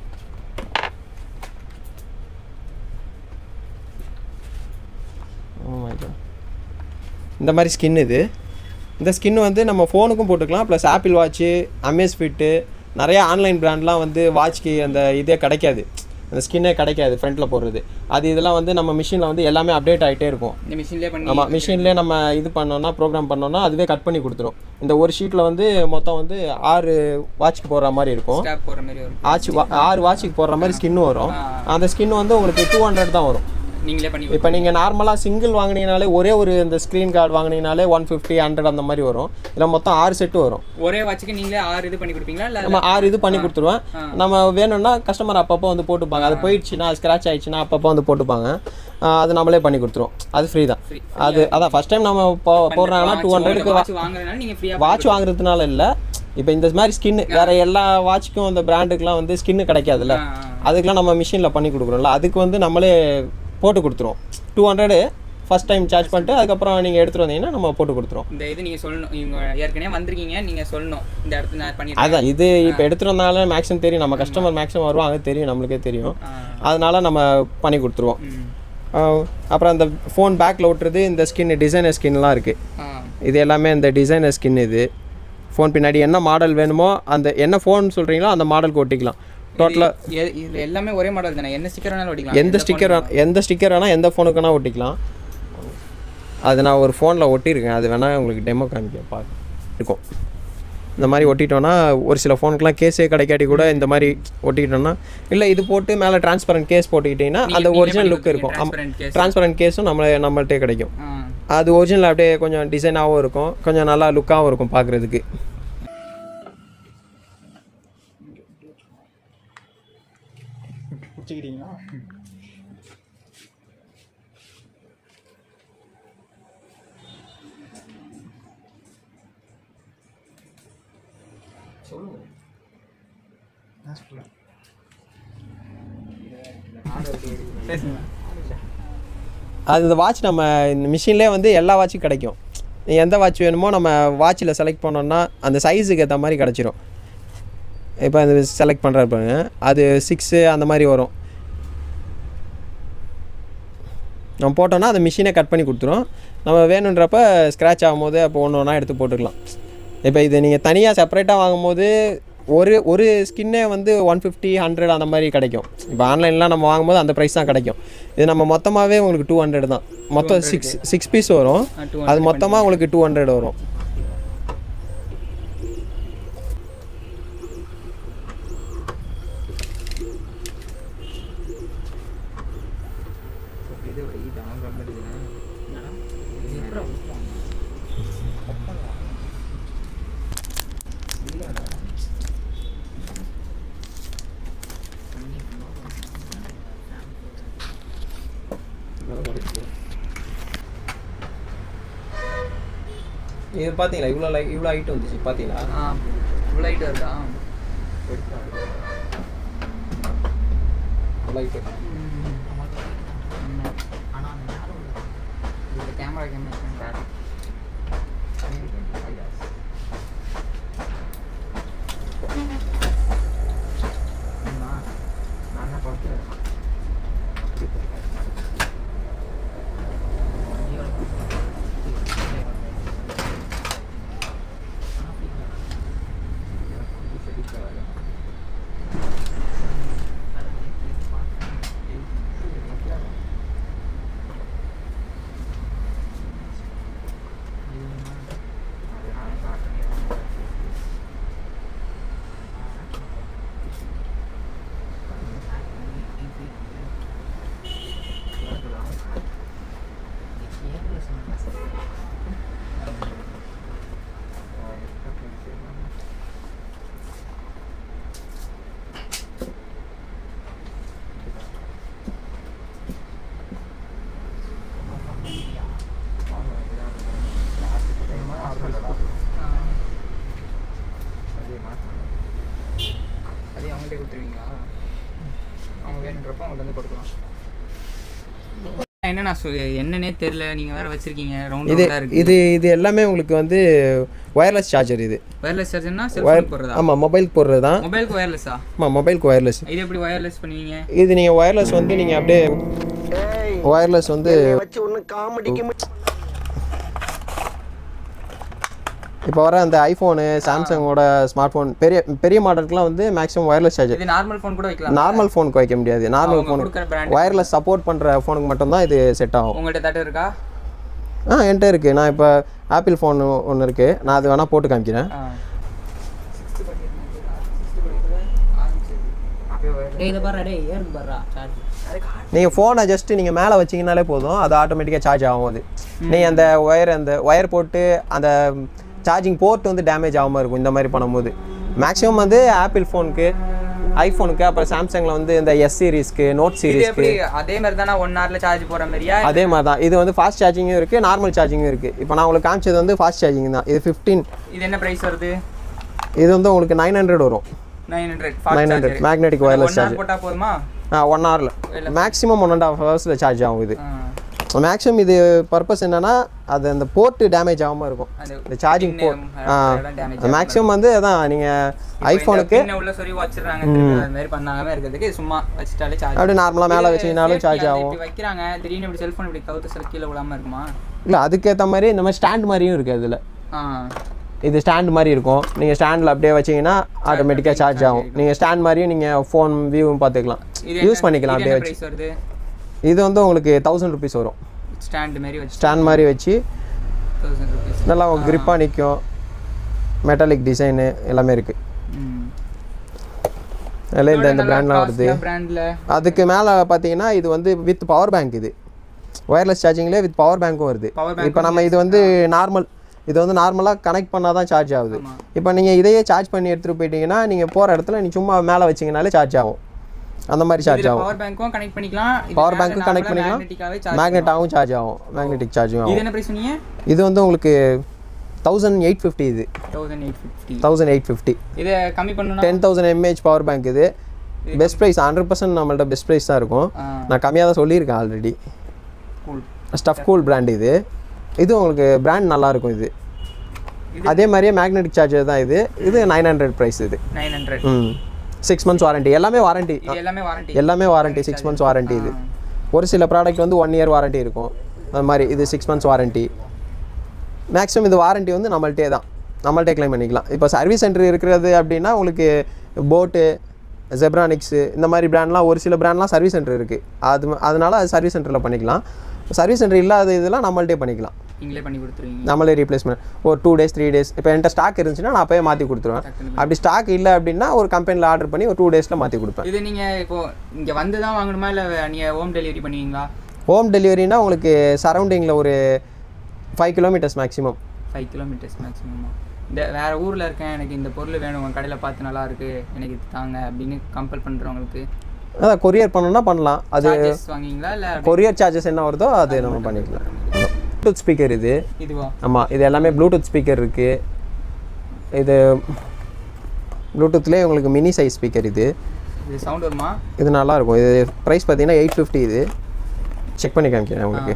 [SPEAKER 1] Oh my God. இந்த மாதிரி ஸ்கின் இது இந்த ஸ்கின் வந்து நம்ம ஃபோனுக்கும் போட்டுக்கலாம் plus Apple watch Amazfit நிறைய ஆன்லைன் பிராண்ட்லாம் வந்து வாட்ச்க்கு அந்த இதே கிடைக்காது அந்த ஸ்கின்னே கிடைக்காது ஃப்ரண்ட்டில் போடுறது அது இதெல்லாம் வந்து நம்ம மிஷினில் வந்து எல்லாமே அப்டேட் ஆகிட்டே இருக்கும்
[SPEAKER 2] இந்த மிஷின்லேயே பண்ணி
[SPEAKER 1] ஆமாம் மிஷின்லேயே நம்ம இது பண்ணோம்னா ப்ரோக்ராம் பண்ணோம்னா அதுவே கட் பண்ணி கொடுத்துரும் இந்த ஒரு ஷீட்டில் வந்து மொத்தம் வந்து ஆறு வாட்ச்க்கு போடுற மாதிரி இருக்கும்
[SPEAKER 2] ஸ்டாப் போடுற மாதிரி வரும்
[SPEAKER 1] ஆச்சு வா- ஆறு வாட்சுக்கு போடுற மாதிரி ஸ்கின்னு வரும் அந்த ஸ்கின் வந்து உங்களுக்கு டூ ஹண்ட்ரட் தான் வரும்
[SPEAKER 2] நீங்களே பண்ணி
[SPEAKER 1] இப்போ நீங்கள் நார்மலாக சிங்கிள் வாங்குனீங்கனாலே ஒரே ஒரு இந்த ஸ்க்ரீன் கார்டு வாங்குனீங்கனாலே ஒன் ஃபிஃப்டி ஹண்ட்ரட் அந்த மாதிரி வரும் இதில் மொத்தம் ஆறு செட்டு வரும்
[SPEAKER 2] ஒரே வாட்சுக்கு நீங்களே ஆறு இது பண்ணி கொடுப்பீங்களா இல்லை
[SPEAKER 1] நம்ம ஆறு இது பண்ணி கொடுத்துருவேன் நம்ம வேணும்னா கஸ்டமர் அப்பப்போ வந்து போட்டுப்பாங்க அது போயிடுச்சுன்னா ஸ்க்ராட்ச் ஆயிடுச்சுன்னா அப்பப்போ வந்து போட்டுப்பாங்க ஆஹ் அது நம்மளே பண்ணி கொடுத்துருவோம் அது ஃப்ரீ தான் அது அதான் ஃபஸ்ட் டைம் நம்ம போ போடுறாங்கன்னா டூ ஹண்ட்ரடுக்கு
[SPEAKER 2] வாட்ச் வாங்குறதுனால நீங்கள் ஃப்ரீயாக
[SPEAKER 1] வாட்ச் வாங்குறதுனால இல்லை இப்போ இந்த மாதிரி ஸ்கின்னு வேற எல்லா வாட்ச்க்கும் அந்த பிராண்டுக்குலாம் வந்து ஸ்கின்னு கிடைக்காதுல்ல அதுக்கெலாம் நம்ம மிஷினில் பண்ணி கொடுக்குறோம்ல அதுக்கு வந்து நம்மளே போட்டு கொடுத்துருவோம் two hundred first time charge பண்ணிட்டு அதுக்கப்புறம் நீங்கள் எடுத்துகிட்டு வந்தீங்கன்னா நம்ம போட்டு கொடுத்துருவோம்
[SPEAKER 2] இந்த இது நீங்கள் சொல்லணும் இவங்க ஏற்கனவே வந்திருக்கீங்க நீங்கள் சொல்லணும் இந்த இடத்துல நான் பண்ணிடுறேன்
[SPEAKER 1] அதான் இது இப்போ எடுத்துகிட்டு வந்தாலும் மேக்ஸிமம் தெரியும் நம்ம கஸ்டமர் மேக்ஸிமம் வருவாங்க தெரியும் நம்மளுக்கே தெரியும் அதனால நம்ம பண்ணி கொடுத்துருவோம் ஆஹ் அப்புறம் அந்த ஃபோன் பேக்கில் ஒட்டுறது இந்த ஸ்கின் டிசைனர் ஸ்கின்லாம் இருக்குது
[SPEAKER 2] ஆ
[SPEAKER 1] இது எல்லாமே இந்த டிசைனர் ஸ்கின் இது ஃபோன் பின்னாடி என்ன மாடல் வேணுமோ அந்த என்ன ஃபோன் சொல்கிறீங்களோ அந்த மாடலுக்கு ஒட்டிக்கலாம் டோட்டலாக
[SPEAKER 2] எ- இது எல்லாமே ஒரே மாடல் தானே என்ன ஸ்டிக்கர் வேணாலும் ஒட்டிக்கலாம்
[SPEAKER 1] எந்த ஸ்டிக்கர் எந்த ஸ்டிக்கர் வேணால் எந்த ஃபோனுக்கு வேணால் ஒட்டிக்கலாம் அது நான் ஒரு ஃபோனில் ஒட்டியிருக்கேன் அது வேணால் உங்களுக்கு டெமோ காமிக்க பார்க்க இருக்கும் இந்த மாதிரி ஒட்டிட்டோன்னா ஒரு சில ஃபோனுக்குலாம் கேஸே கிடைக்காட்டி கூட இந்த மாதிரி ஒட்டிக்கிட்டோம்னா இல்லை இது போட்டு மேலே டிரான்ஸ்பரண்ட் கேஸ் போட்டுக்கிட்டிங்கன்னா அந்த
[SPEAKER 2] நீங்களே
[SPEAKER 1] ஒரிஜினல்
[SPEAKER 2] பண்ணி
[SPEAKER 1] லுக் இருக்கும் ஆமாம்
[SPEAKER 2] transparent case.
[SPEAKER 1] டிரான்ஸ்பரண்ட் கேஸும் நம்மளே நம்மள்ட்டே கிடைக்கும்
[SPEAKER 2] ஆ
[SPEAKER 1] அது ஒரிஜினல் அப்படியே கொஞ்சம் டிசைனாகவும் இருக்கும் கொஞ்சம் நல்லா லுக்காகவும் இருக்கும் பார்க்குறதுக்கு அது இந்த வாட்ச் நம்ம இந்த மிஷின்லேயே வந்து எல்லா வாட்சும் கிடைக்கும் நீ எந்த வாட்ச் வேணுமோ நம்ம வாட்சில் செலக்ட் பண்ணோம்னா அந்த சைஸுக்கு ஏற்ற மாதிரி கிடச்சிரும் இப்போ அந்த செலக்ட் பண்ணுறாரு பாருங்க அது சிக்ஸு அந்த மாதிரி வரும் நம்ம போட்டோம்னா அந்த மிஷினே கட் பண்ணி கொடுத்துரும் நம்ம வேணுன்றப்ப ஸ்க்ராட்ச் ஆகும்போது அப்போ ஒன்று ஒன்றா எடுத்து போட்டுக்கலாம் இப்போ இது நீங்கள் தனியாக செப்பரேட்டாக வாங்கும்போது ஒரு ஒரு ஸ்கின்னே வந்து ஒன் ஃபிஃப்டி ஹண்ட்ரட் அந்த மாதிரி கிடைக்கும் இப்போ ஆன்லைன்லாம் நம்ம வாங்கும்போது அந்த ப்ரைஸ் தான் கிடைக்கும் இது நம்ம மொத்தமாகவே உங்களுக்கு டூ ஹண்ட்ரட் தான் மொத்தம் சிக்ஸ் சிக்ஸ் பீஸ் வரும்
[SPEAKER 2] ஆ, 200
[SPEAKER 1] அது மொத்தமாக உங்களுக்கு டூ ஹண்ட்ரட் வரும் இது பார்த்தீங்களா இவ்வளோ லை இவ்வளோ ஹைட் வந்துச்சு பார்த்தீங்களா
[SPEAKER 2] ஆ இவ்வளோ ஹைட் வருதா
[SPEAKER 1] லைட்டு
[SPEAKER 2] இந்த கேமரா கேமரா அதே அவங்கள்ட்ட கொடுத்துருவீங்களா அவங்க வேணுன்றப்போ அவங்கள்ட்ட வந்து கொடுக்கலாம் என்ன நான் சொல் என்னன்னே தெரில நீங்கள் வேறு வச்சுருக்கீங்க ரவுண்ட்
[SPEAKER 1] இது
[SPEAKER 2] ரவுண்டாக இருக்குது
[SPEAKER 1] இது இது எல்லாமே உங்களுக்கு வந்து ஒயர்லெஸ் சார்ஜர் இது
[SPEAKER 2] ஒயர்லெஸ் சார்ஜர்னா
[SPEAKER 1] ஒயர்
[SPEAKER 2] செல்ஃபோன் போடுறதா
[SPEAKER 1] ஆமாம் மொபைல் போடுறது தான்
[SPEAKER 2] மொபைலுக்கு ஒயர்லெஸ்ஸா
[SPEAKER 1] ஆமாம் மொபைலுக்கு ஒயர்லெஸ்
[SPEAKER 2] இது எப்படி ஒயர்லெஸ் பண்ணுவீங்க
[SPEAKER 1] இது நீங்கள் ஒயர்லெஸ் வந்து நீங்கள் அப்படியே ஒயர்லெஸ் வந்து
[SPEAKER 3] வச்சு ஒண்ணு காமெடிக்கு
[SPEAKER 1] இப்போ வர அந்த ஐஃபோனு சாம்சங்கோட ஸ்மார்ட் ஃபோன் பெரிய பெரிய மாடலுக்குலாம் வந்து மேக்ஸிமம் ஒயர்லெஸ் சார்ஜர்
[SPEAKER 2] இது நார்மல் ஃபோன் கூட வைக்கலாம்
[SPEAKER 1] நார்மல் ஃபோனுக்கு வைக்க முடியாது நார்மல்
[SPEAKER 2] அவங்க
[SPEAKER 1] ஃபோன்
[SPEAKER 2] கொடுக்குற பிராண்ட்
[SPEAKER 1] ஒயர்லெஸ் சப்போர்ட் பண்ணுற ஃபோனுக்கு மட்டும்தான் இது செட் ஆகும்
[SPEAKER 2] உங்கள்கிட்ட தட்டு இருக்கா
[SPEAKER 1] ஆ என்கிட்ட இருக்குது நான் இப்போ ஆப்பிள் ஃபோன் ஒன்று இருக்குது நான் அது வேணால் போட்டு காமிக்கிறேன்
[SPEAKER 2] ஆ
[SPEAKER 4] இதை பாரு டேய் ஏறுது பாருடா சார்ஜ்
[SPEAKER 1] நீங்கள் ஃபோனை ஜஸ்ட்டு நீங்கள் மேலே வச்சிங்கனாலே போதும் அது ஆட்டோமேட்டிக்காக சார்ஜ் ஆகும் அது நீங்கள் அந்த ஒயர் அந்த ஒயர் போட்டு அந்த சார்ஜிங் போர்ட் வந்து டேமேஜ் ஆகாமல் இருக்கும் இந்த மாதிரி பண்ணும்போது மேக்ஸிமம் வந்து ஆப்பிள் ஃபோனுக்கு ஐஃபோனுக்கு அப்புறம் சாம்சங்கில் வந்து இந்த எஸ் சீரிஸ்க்கு நோட்
[SPEAKER 2] இது
[SPEAKER 1] சீரிஸ்க்கு
[SPEAKER 2] எப்படி அதே மாதிரி தானே ஒன் ஹவர்ல சார்ஜ் போற மாதிரியா
[SPEAKER 1] அதே மாதிரி தான் இது வந்து ஃபாஸ்ட் சார்ஜிங்கும் இருக்குது நார்மல் சார்ஜிங்கும் இருக்குது இப்போ நான் உங்களுக்கு காமிச்சது வந்து ஃபாஸ்ட் சார்ஜிங் தான் இது ஃபிஃப்டீன்
[SPEAKER 2] இது என்ன பிரைஸ் வருது
[SPEAKER 1] இது வந்து உங்களுக்கு நைன் ஹண்ட்ரட் வரும்
[SPEAKER 2] nine hundred
[SPEAKER 1] nine hundred magnetic wireless charge
[SPEAKER 2] போட்டா போதுமா
[SPEAKER 1] ஒன் ஹவரில் மேக்ஸிமம் ஒன் அண்ட் ஹாஃப் ஹவர்ஸில் சார்ஜ் ஆகும் இது
[SPEAKER 2] ஆ.
[SPEAKER 1] மேக்ஸிமம் இது பர்பஸ் என்னன்னா அது அந்த போர்ட்டு டேமேஜ் ஆகாமல் இருக்கும்
[SPEAKER 2] அது
[SPEAKER 1] இந்த சார்ஜிங்
[SPEAKER 2] pin,
[SPEAKER 1] போர்ட்
[SPEAKER 2] ஆ, அதெல்லாம் damage
[SPEAKER 1] மேக்ஸிமம் வந்து அதான் நீங்கள் ஐஃபோனுக்கு
[SPEAKER 2] பின்ன உள்ள சொல்லி வச்சிடுறாங்க திருப்பி அது மாதிரி பண்ணாம இருக்கிறதுக்கு இது சும்மா வச்சுட்டாலே சார்ஜ்
[SPEAKER 1] அப்படியே நார்மலாக மேலே வச்சிங்கனாலும் சார்ஜ் ஆகும்
[SPEAKER 2] இப்படி வைக்கிறாங்க திடீர்னு இப்படி செல்ஃபோன் இப்படி கவுத்து சில கீழே விழாம இருக்குமா
[SPEAKER 1] இல்லை அதுக்கேற்ற மாதிரி இந்த மாதிரி ஸ்டாண்ட் மாதிரியும் இருக்குது அதில்
[SPEAKER 2] ஆ
[SPEAKER 1] இது ஸ்டாண்ட் மாதிரி இருக்கும் நீங்கள் ஸ்டாண்டில் அப்படியே வச்சீங்கன்னா ஆட்டோமேட்டிக்காக சார்ஜ் ஆகும் நீங்கள் ஸ்டாண்ட் மாதிரியும் நீங்கள் ஃபோன் வியூவும் பார்த்துக்கலாம்
[SPEAKER 2] இது
[SPEAKER 1] யூஸ் பண்ணிக்கலாம் அப்படியே வச்சு
[SPEAKER 2] பிரைஸ் வருது
[SPEAKER 1] இது வந்து உங்களுக்கு தௌசண்ட் ருபீஸ் வரும்
[SPEAKER 2] ஸ்டாண்ட் மாதிரி வச்சு
[SPEAKER 1] ஸ்டாண்ட் மாதிரி வச்சு
[SPEAKER 2] தௌசண்ட் ருபீஸ்
[SPEAKER 1] நல்லா கிரிப்பாக நிற்கும் மெட்டாலிக் டிசைனு எல்லாமே இருக்குது அதில் இந்த இந்த பிராண்ட்லாம் வருது
[SPEAKER 2] பிராண்ட்ல
[SPEAKER 1] அதுக்கு மேலே பார்த்தீங்கன்னா இது வந்து வித் பவர் பேங்க் இது ஒயர்லெஸ் சார்ஜிங்லேயே வித் பவர் பேங்க்கும் வருது
[SPEAKER 2] Power bank
[SPEAKER 1] இப்போ நம்ம இது வந்து நார்மல் இது வந்து நார்மலாக கனெக்ட் பண்ணால் தான் சார்ஜ் ஆகுது இப்போ நீங்கள் இதையே சார்ஜ் பண்ணி எடுத்துகிட்டு போயிட்டீங்கன்னா நீங்கள் போகிற இடத்துல நீ சும்மா மேலே வச்சிங்கனாலே சார்ஜ் ஆகும் அந்த மாதிரி சார்ஜ் ஆகும்
[SPEAKER 2] பவர் பேங்க்கும் கனெக்ட் பண்ணிக்கலாம் இது
[SPEAKER 1] பவர்
[SPEAKER 2] மேல
[SPEAKER 1] பேங்க்கும் கனெக்ட்
[SPEAKER 2] normal
[SPEAKER 1] பண்ணிக்கலாம்
[SPEAKER 2] magnetic-ஆவே charge
[SPEAKER 1] மேக்னெட்டாகவும் சார்ஜ் ஆகும் மேக்னெட்டிக் சார்ஜும்
[SPEAKER 2] இது
[SPEAKER 1] ஆகும்
[SPEAKER 2] என்ன பிரைஸ் சொன்னீங்க
[SPEAKER 1] இது வந்து உங்களுக்கு தௌசண்ட் எயிட் ஃபிஃப்டி இது
[SPEAKER 2] thousand eight fifty
[SPEAKER 1] thousand eight fifty
[SPEAKER 2] இதை கம்மி பண்ணணும்னா
[SPEAKER 1] ten thousand mAh power bank இது பெஸ்ட் ப்ரைஸ் ஹண்ட்ரட் பர்சன்ட் நம்மள்ட்ட பெஸ்ட் ப்ரைஸ் தான் இருக்கும்
[SPEAKER 2] ஆ.
[SPEAKER 1] நான் கம்மியாக தான் சொல்லியிருக்கேன் already
[SPEAKER 2] cool
[SPEAKER 1] stuff cool brand இது இது உங்களுக்கு பிராண்ட் நல்லா இருக்கும் இது அதே மாதிரியே மேக்னெட்டிக் சார்ஜர் தான் இது இது நைன் ஹண்ட்ரட் ப்ரைஸ் இது
[SPEAKER 2] நைன் ஹண்ட்ரட்
[SPEAKER 1] ம் சிக்ஸ் மந்த்ஸ் வாரண்டி எல்லாமே வாரண்டி
[SPEAKER 2] இது எல்லாமே வாரண்டி
[SPEAKER 1] எல்லாமே வாரண்டி சிக்ஸ் மந்த்ஸ் வாரண்டி இது ஒரு சில ப்ராடக்ட் வந்து ஒன் இயர் வாரண்ட்டி இருக்கும் அது மாதிரி இது சிக்ஸ் மந்த்ஸ் வாரண்ட்டி மேக்ஸிமம் இது வாரண்ட்டி வந்து நம்மள்ட்டே தான் நம்மள்ட்டே க்ளைம் பண்ணிக்கலாம் இப்போ சர்வீஸ் சென்டர் இருக்கிறது அப்படின்னா உங்களுக்கு போட்டு ஜெப்ரானிக்ஸு இந்த மாதிரி பிராண்ட்லாம் ஒரு சில பிராண்ட்லாம் சர்வீஸ் சென்டர் இருக்குது அது அதனால அது சர்வீஸ் சென்டரில் பண்ணிக்கலாம் சர்வீஸ் சென்டர் இல்லாத இதெல்லாம் நம்மள்ட்டே பண்ணிக்கலாம்
[SPEAKER 2] நீங்களே பண்ணி கொடுத்துருவீங்க
[SPEAKER 1] நம்மளே ரீப்ளேஸ்மெண்ட் ஒரு டூ டேஸ் த்ரீ டேஸ் இப்போ என்கிட்ட ஸ்டாக் இருந்துச்சுன்னா நான் அப்போயே மாற்றி கொடுத்துருவேன் அப்படி ஸ்டாக் இல்லை அப்படின்னா ஒரு கம்பெனியில் ஆர்டர் பண்ணி ஒரு டூ டேஸில் மாற்றி கொடுப்பேன்
[SPEAKER 2] இது நீங்கள் இப்போ இங்கே வந்து தான் வாங்கணுமா இல்லை நீங்கள் ஹோம் டெலிவரி பண்ணுவீங்களா
[SPEAKER 1] ஹோம் டெலிவரினா உங்களுக்கு சரௌண்டிங்கில் ஒரு five kilometres maximum
[SPEAKER 2] five kilometres maximum இந்த வேறு ஊரில் இருக்கேன் எனக்கு இந்த பொருள் வேணும் உங்கள் கடையில் பார்த்து நல்லா இருக்கு எனக்கு இது தாங்க அப்படின்னு கம்பல் பண்ணுறவங்களுக்கு
[SPEAKER 1] அதான் கொரியர் பண்ணணும்னா பண்ணலாம் அது
[SPEAKER 2] சார்ஜஸ் வாங்குவீங்களா இல்லை
[SPEAKER 1] கொரியர் சார்ஜஸ் என்ன வருதோ அது நம்ம பண்ணிக்கலாம் ப்ளூடூத் ஸ்பீக்கர் இது
[SPEAKER 2] இதுவா
[SPEAKER 1] ஆமாம் இது எல்லாமே ப்ளூடூத் ஸ்பீக்கர் இருக்குது இது ப்ளூடூத்லேயே உங்களுக்கு மினி சைஸ் ஸ்பீக்கர் இது
[SPEAKER 2] இது சவுண்ட் வருமா
[SPEAKER 1] இது நல்லா இருக்கும் இது ப்ரைஸ் பார்த்தீங்கன்னா எயிட் ஃபிஃப்டி இது செக் பண்ணி காமிக்கிறேன் உங்களுக்கு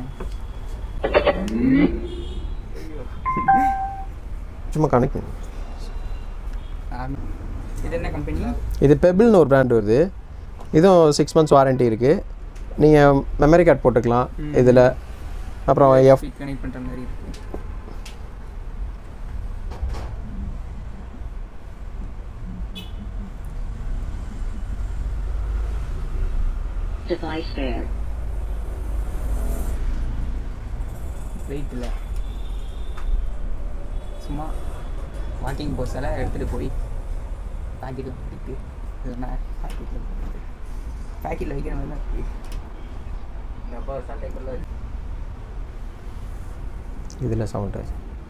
[SPEAKER 1] சும்மா கனெக்ட்
[SPEAKER 2] ஆ. இது என்ன கம்பெனி
[SPEAKER 1] இது பெபிள்னு ஒரு பிராண்ட் வருது இதுவும் சிக்ஸ் மந்த்ஸ் வாரண்ட்டி இருக்குது நீங்கள் மெமரி கார்டு போட்டுக்கலாம் இதில் அப்புறம் எஃப்
[SPEAKER 2] கனெக்ட் பண்ணுற மாதிரி இருக்கு
[SPEAKER 5] Device fair.
[SPEAKER 2] வெயிட் இல்லை சும்மா வாக்கிங் போஸெல்லாம் எடுத்துகிட்டு போய் பாக்கெட்டில் போட்டுட்டு இல்லைன்னா பாக்கெட்டில் போட்டுட்டு பாக்கெட்டில் வைக்கிற மாதிரி தான் இருக்கு டப்பா சட்டைக்குள்ள
[SPEAKER 1] இதில் சவுண்டு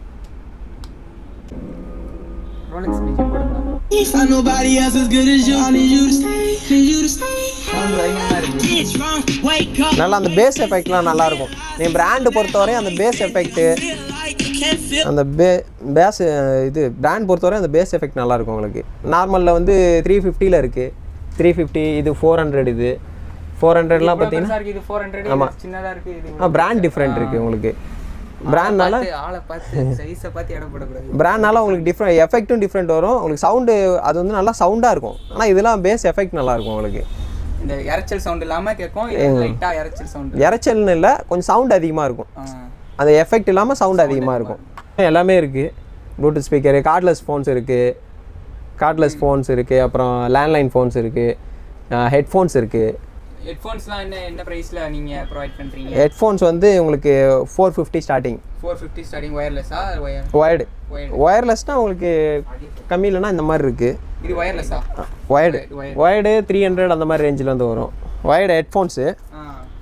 [SPEAKER 2] ரோலெக்ஸ் மியூசியம் போடுங்க
[SPEAKER 6] Find nobody else as good as you. I need you to stay. Need you to stay.
[SPEAKER 2] Sound பயங்கரமாக இருக்குது
[SPEAKER 6] Get drunk, wake up.
[SPEAKER 1] நல்லா அந்த பேஸ் எஃபெக்ட்லாம் நல்லாயிருக்கும் நீ பிராண்டு பொறுத்தவரை அந்த bass effect
[SPEAKER 6] Feel like you can't feel.
[SPEAKER 1] அந்த பே பேஸ் இது பிராண்ட் பொறுத்தவரை அந்த பேஸ் எஃபெக்ட் நல்லாயிருக்கும் உங்களுக்கு நார்மலில் வந்து த்ரீ ஃபிஃப்டியில் இருக்குது த்ரீ ஃபிஃப்டி இது ஃபோர் ஹண்ட்ரட் இது ஃபோர் ஹண்ட்ரட்லாம் பார்த்தீங்கன்னா
[SPEAKER 2] இருக்கு இது ஃபோர் ஹண்ட்ரட்
[SPEAKER 1] ஆமா.
[SPEAKER 2] சின்னதாக இருக்குது இது
[SPEAKER 1] ஆ பிராண்ட் டிஃப்ரெண்ட் இருக்குது உங்களுக்கு பிராண்ட்னால
[SPEAKER 2] பார்த்து, ஆளை பார்த்து சைஸை பார்த்து இடம் போடக்கூடாது
[SPEAKER 1] பிராண்ட்னால உங்களுக்கு டிஃப்ரெண்ட் எஃபெக்ட்டும் டிஃப்ரெண்ட் வரும் உங்களுக்கு சவுண்டு அது வந்து நல்லா சவுண்டாக இருக்கும் ஆனால் இதெல்லாம் பேஸ் எஃபெக்ட் நல்லாயிருக்கும் உங்களுக்கு
[SPEAKER 2] இந்த இரைச்சல் சவுண்ட் இல்லாமல் கேட்கும் லைட்டாக இரைச்சல் சவுண்டு
[SPEAKER 1] இறைச்சல்னு இல்லை கொஞ்சம் சவுண்ட் அதிகமாக இருக்கும் அந்த எஃபெக்ட் இல்லாமல் சவுண்ட் அதிகமாக இருக்கும் எல்லாமே இருக்குது ப்ளூடூத் ஸ்பீக்கரு கார்ட்லெஸ் ஃபோன்ஸ் இருக்குது கார்ட்லெஸ் ஃபோன்ஸ் இருக்குது அப்புறம் லேண்ட்லைன் ஃபோன்ஸ் இருக்குது ஹெட்ஃபோன்ஸ் இருக்குது
[SPEAKER 2] ஹெட்ஃபோன்ஸ்லாம் என்ன என்ன ப்ரைஸில் நீங்கள் ப்ரொவைட் பண்ணுறீங்க
[SPEAKER 1] ஹெட்ஃபோன்ஸ் வந்து உங்களுக்கு four fifty starting
[SPEAKER 2] four fifty starting ஒயர்லெஸ்ஸா ஒயர்
[SPEAKER 1] ஒயர்டு
[SPEAKER 2] Wired.
[SPEAKER 1] ஒயர்லெஸ்னால் உங்களுக்கு கம்மி இல்லைன்னா இந்த மாதிரி இருக்குது
[SPEAKER 2] இது ஒயர்லெஸ்ஸா
[SPEAKER 1] wired
[SPEAKER 2] Wired.
[SPEAKER 1] Wired three hundred அந்த மாதிரி ரேஞ்சில் வந்து வரும் ஒயர்டு ஹெட்ஃபோன்ஸு
[SPEAKER 2] ஆ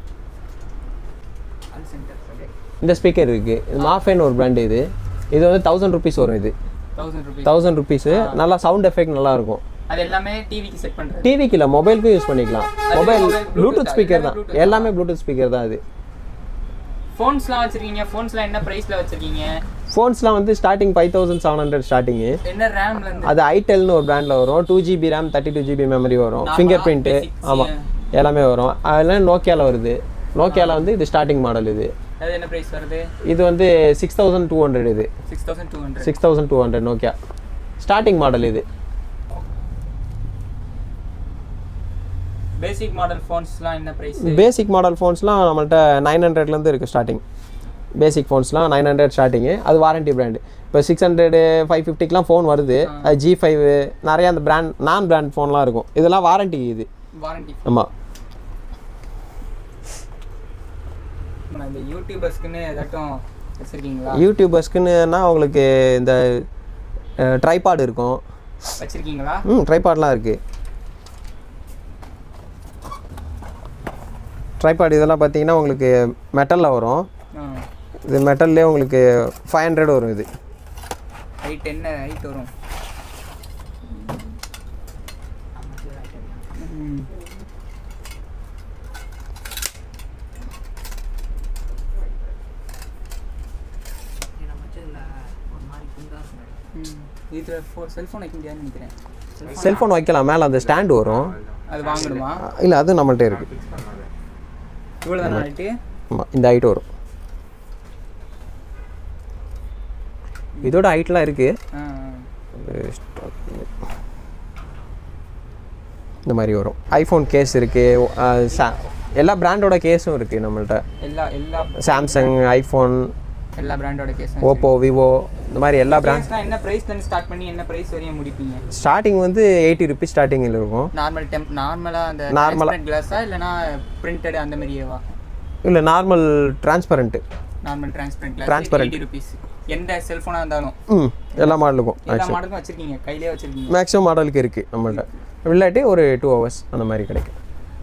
[SPEAKER 2] அது சென்டர்
[SPEAKER 1] இந்த ஸ்பீக்கர் இருக்குது இது மாஃபேன்னு ஒரு பிராண்டு இது இது வந்து தௌசண்ட் ருபீஸ் வரும் இது
[SPEAKER 2] தௌசண்ட் ருபீஸ்
[SPEAKER 1] தௌசண்ட் ருபீஸு நல்லா சவுண்ட் எஃபெக்ட் நல்லா இருக்கும்
[SPEAKER 2] அது எல்லாமே டிவிக்கு செட் பண்ணுறது
[SPEAKER 1] டிவிக்கு இல்லை மொபைலுக்கும் யூஸ் பண்ணிக்கலாம்
[SPEAKER 2] அது
[SPEAKER 1] மொபைல்
[SPEAKER 2] mobile, Bluetooth
[SPEAKER 1] ப்ளூடூத்
[SPEAKER 2] ஆ?
[SPEAKER 1] ஸ்பீக்கர் தான்
[SPEAKER 2] எல்லாமே Bluetooth
[SPEAKER 1] எல்லாமே ப்ளூடூத் ஸ்பீக்கர் தான் அது
[SPEAKER 2] ஃபோன்ஸ்லாம் வச்சிருக்கீங்க ஃபோன்ஸ்லாம் என்ன ப்ரைஸில் வச்சிருக்கீங்க
[SPEAKER 1] ஃபோன்ஸ்லாம் வந்து starting five thousand seven hundred starting
[SPEAKER 2] என்ன ரேம்ல இருந்து
[SPEAKER 1] அது ஐடெல்னு ஒரு பிராண்டில் வரும் two GB RAM thirty two GB memory வரும்
[SPEAKER 2] Normal-ஆ
[SPEAKER 1] ஃபிங்கர் பிரிண்ட்டு
[SPEAKER 2] basics,
[SPEAKER 1] ஆமாம் எல்லாமே வரும் அதெல்லாம் நோக்கியாவில் வருது நோக்கியாவில் வந்து இது ஸ்டார்டிங் மாடல் இது
[SPEAKER 2] அது என்ன ப்ரைஸ் வருது
[SPEAKER 1] இது வந்து சிக்ஸ் தௌசண்ட் டூ ஹண்ட்ரட் இது
[SPEAKER 2] six thousand two hundred
[SPEAKER 1] six thousand two hundred Nokia starting model இது
[SPEAKER 2] பேசிக் மாடல் ஃபோன்ஸ்லாம் என்ன ப்ரைஸ்
[SPEAKER 1] பேசிக் மாடல் ஃபோன்ஸ்லாம் நம்மள்ட்ட நைன் ஹண்ட்ரட்லேருந்து இருக்குது ஸ்டார்டிங் பேசிக் ஃபோன்ஸ்லாம் நைன் ஹண்ட்ரட் ஸ்டார்டிங்கு அது வாரண்டி பிராண்டு இப்போ சிக்ஸ் ஹண்ட்ரடு ஃபைவ் ஃபிஃப்டிக்கெலாம் ஃபோன் வருது அது ஜி ஃபைவ் நிறைய அந்த பிராண்ட் நான் பிராண்ட் ஃபோன்லாம் இருக்கும் இதெல்லாம் வாரண்டி இது
[SPEAKER 2] வாரண்டி
[SPEAKER 1] ஆமாம்
[SPEAKER 2] இந்த யூடியூபர்ஸ்க்குன்னு ஏதாட்டும் வச்சிருக்கீங்களா
[SPEAKER 1] யூடியூபர்ஸ்க்குன்னா உங்களுக்கு இந்த ட்ரைபாட் இருக்கும்
[SPEAKER 2] வச்சிருக்கீங்களா
[SPEAKER 1] ம் ட்ரைபாட்லாம் இருக்குது ட்ரைபாட் இதெல்லாம் பார்த்தீங்கன்னா உங்களுக்கு மெட்டலில் வரும் இது மெட்டல்லே உங்களுக்கு ஃபைவ் ஹண்ட்ரட் வரும் இது
[SPEAKER 2] ஹைட் என்ன ஹைட் வரும் இதில் ஃபோர் செல்ஃபோன் வைக்க முடியாதுன்னு நினைக்கிறேன்
[SPEAKER 1] செல்ஃபோன் வைக்கலாம் மேலே அந்த ஸ்டாண்டு வரும்
[SPEAKER 2] அது வாங்கணுமா
[SPEAKER 1] இல்லை அது நம்மள்ட்ட இருக்குது
[SPEAKER 2] இவ்வளோ தானே ஹைட்டு
[SPEAKER 1] ஆமாம் இந்த ஹைட் வரும் இதோட ஹைட்லாம் இருக்குது
[SPEAKER 2] ஆ
[SPEAKER 1] இந்த மாதிரி வரும் ஐஃபோன் கேஸ் இருக்குது எல்லா பிராண்டோட கேஸும் இருக்குது நம்மள்ட்ட
[SPEAKER 2] எல்லா எல்லா
[SPEAKER 1] சாம்சங் ஐஃபோன்
[SPEAKER 2] எல்லா பிராண்டோட கேஸ்
[SPEAKER 1] ஓப்போ விவோ இந்த மாதிரி எல்லா பிராண்ட்
[SPEAKER 2] என்ன பிரைஸ்ல இருந்து ஸ்டார்ட் பண்ணி என்ன பிரைஸ் வரையும் முடிப்பீங்க
[SPEAKER 1] ஸ்டார்டிங் வந்து எயிட்டி ருபீஸ் ஸ்டார்டிங்கில் இருக்கும்
[SPEAKER 2] நார்மல் டெம்ப் நார்மலா அந்த
[SPEAKER 1] Normal ஆ.
[SPEAKER 2] கிளாஸா இல்லனா பிரிண்டட் அந்த மாதிரியேவா
[SPEAKER 1] இல்லை normal transparent
[SPEAKER 2] normal transparent glass
[SPEAKER 1] Transparent.
[SPEAKER 2] 80 rupees எந்த செல்போனா இருந்தாலும்
[SPEAKER 1] ம் எல்லா மாடலுக்கும்
[SPEAKER 2] எல்லா
[SPEAKER 1] ஆக்சுவலி
[SPEAKER 2] மாடலுக்கும் வச்சிருக்கீங்க கையிலே வச்சிருக்கீங்க
[SPEAKER 1] மேக்ஸிமம் மாடலுக்கு இருக்குது நம்மள்ட்ட இல்லாட்டி ஒரு டூ ஹவர்ஸ் அந்த மாதிரி கிடைக்கும்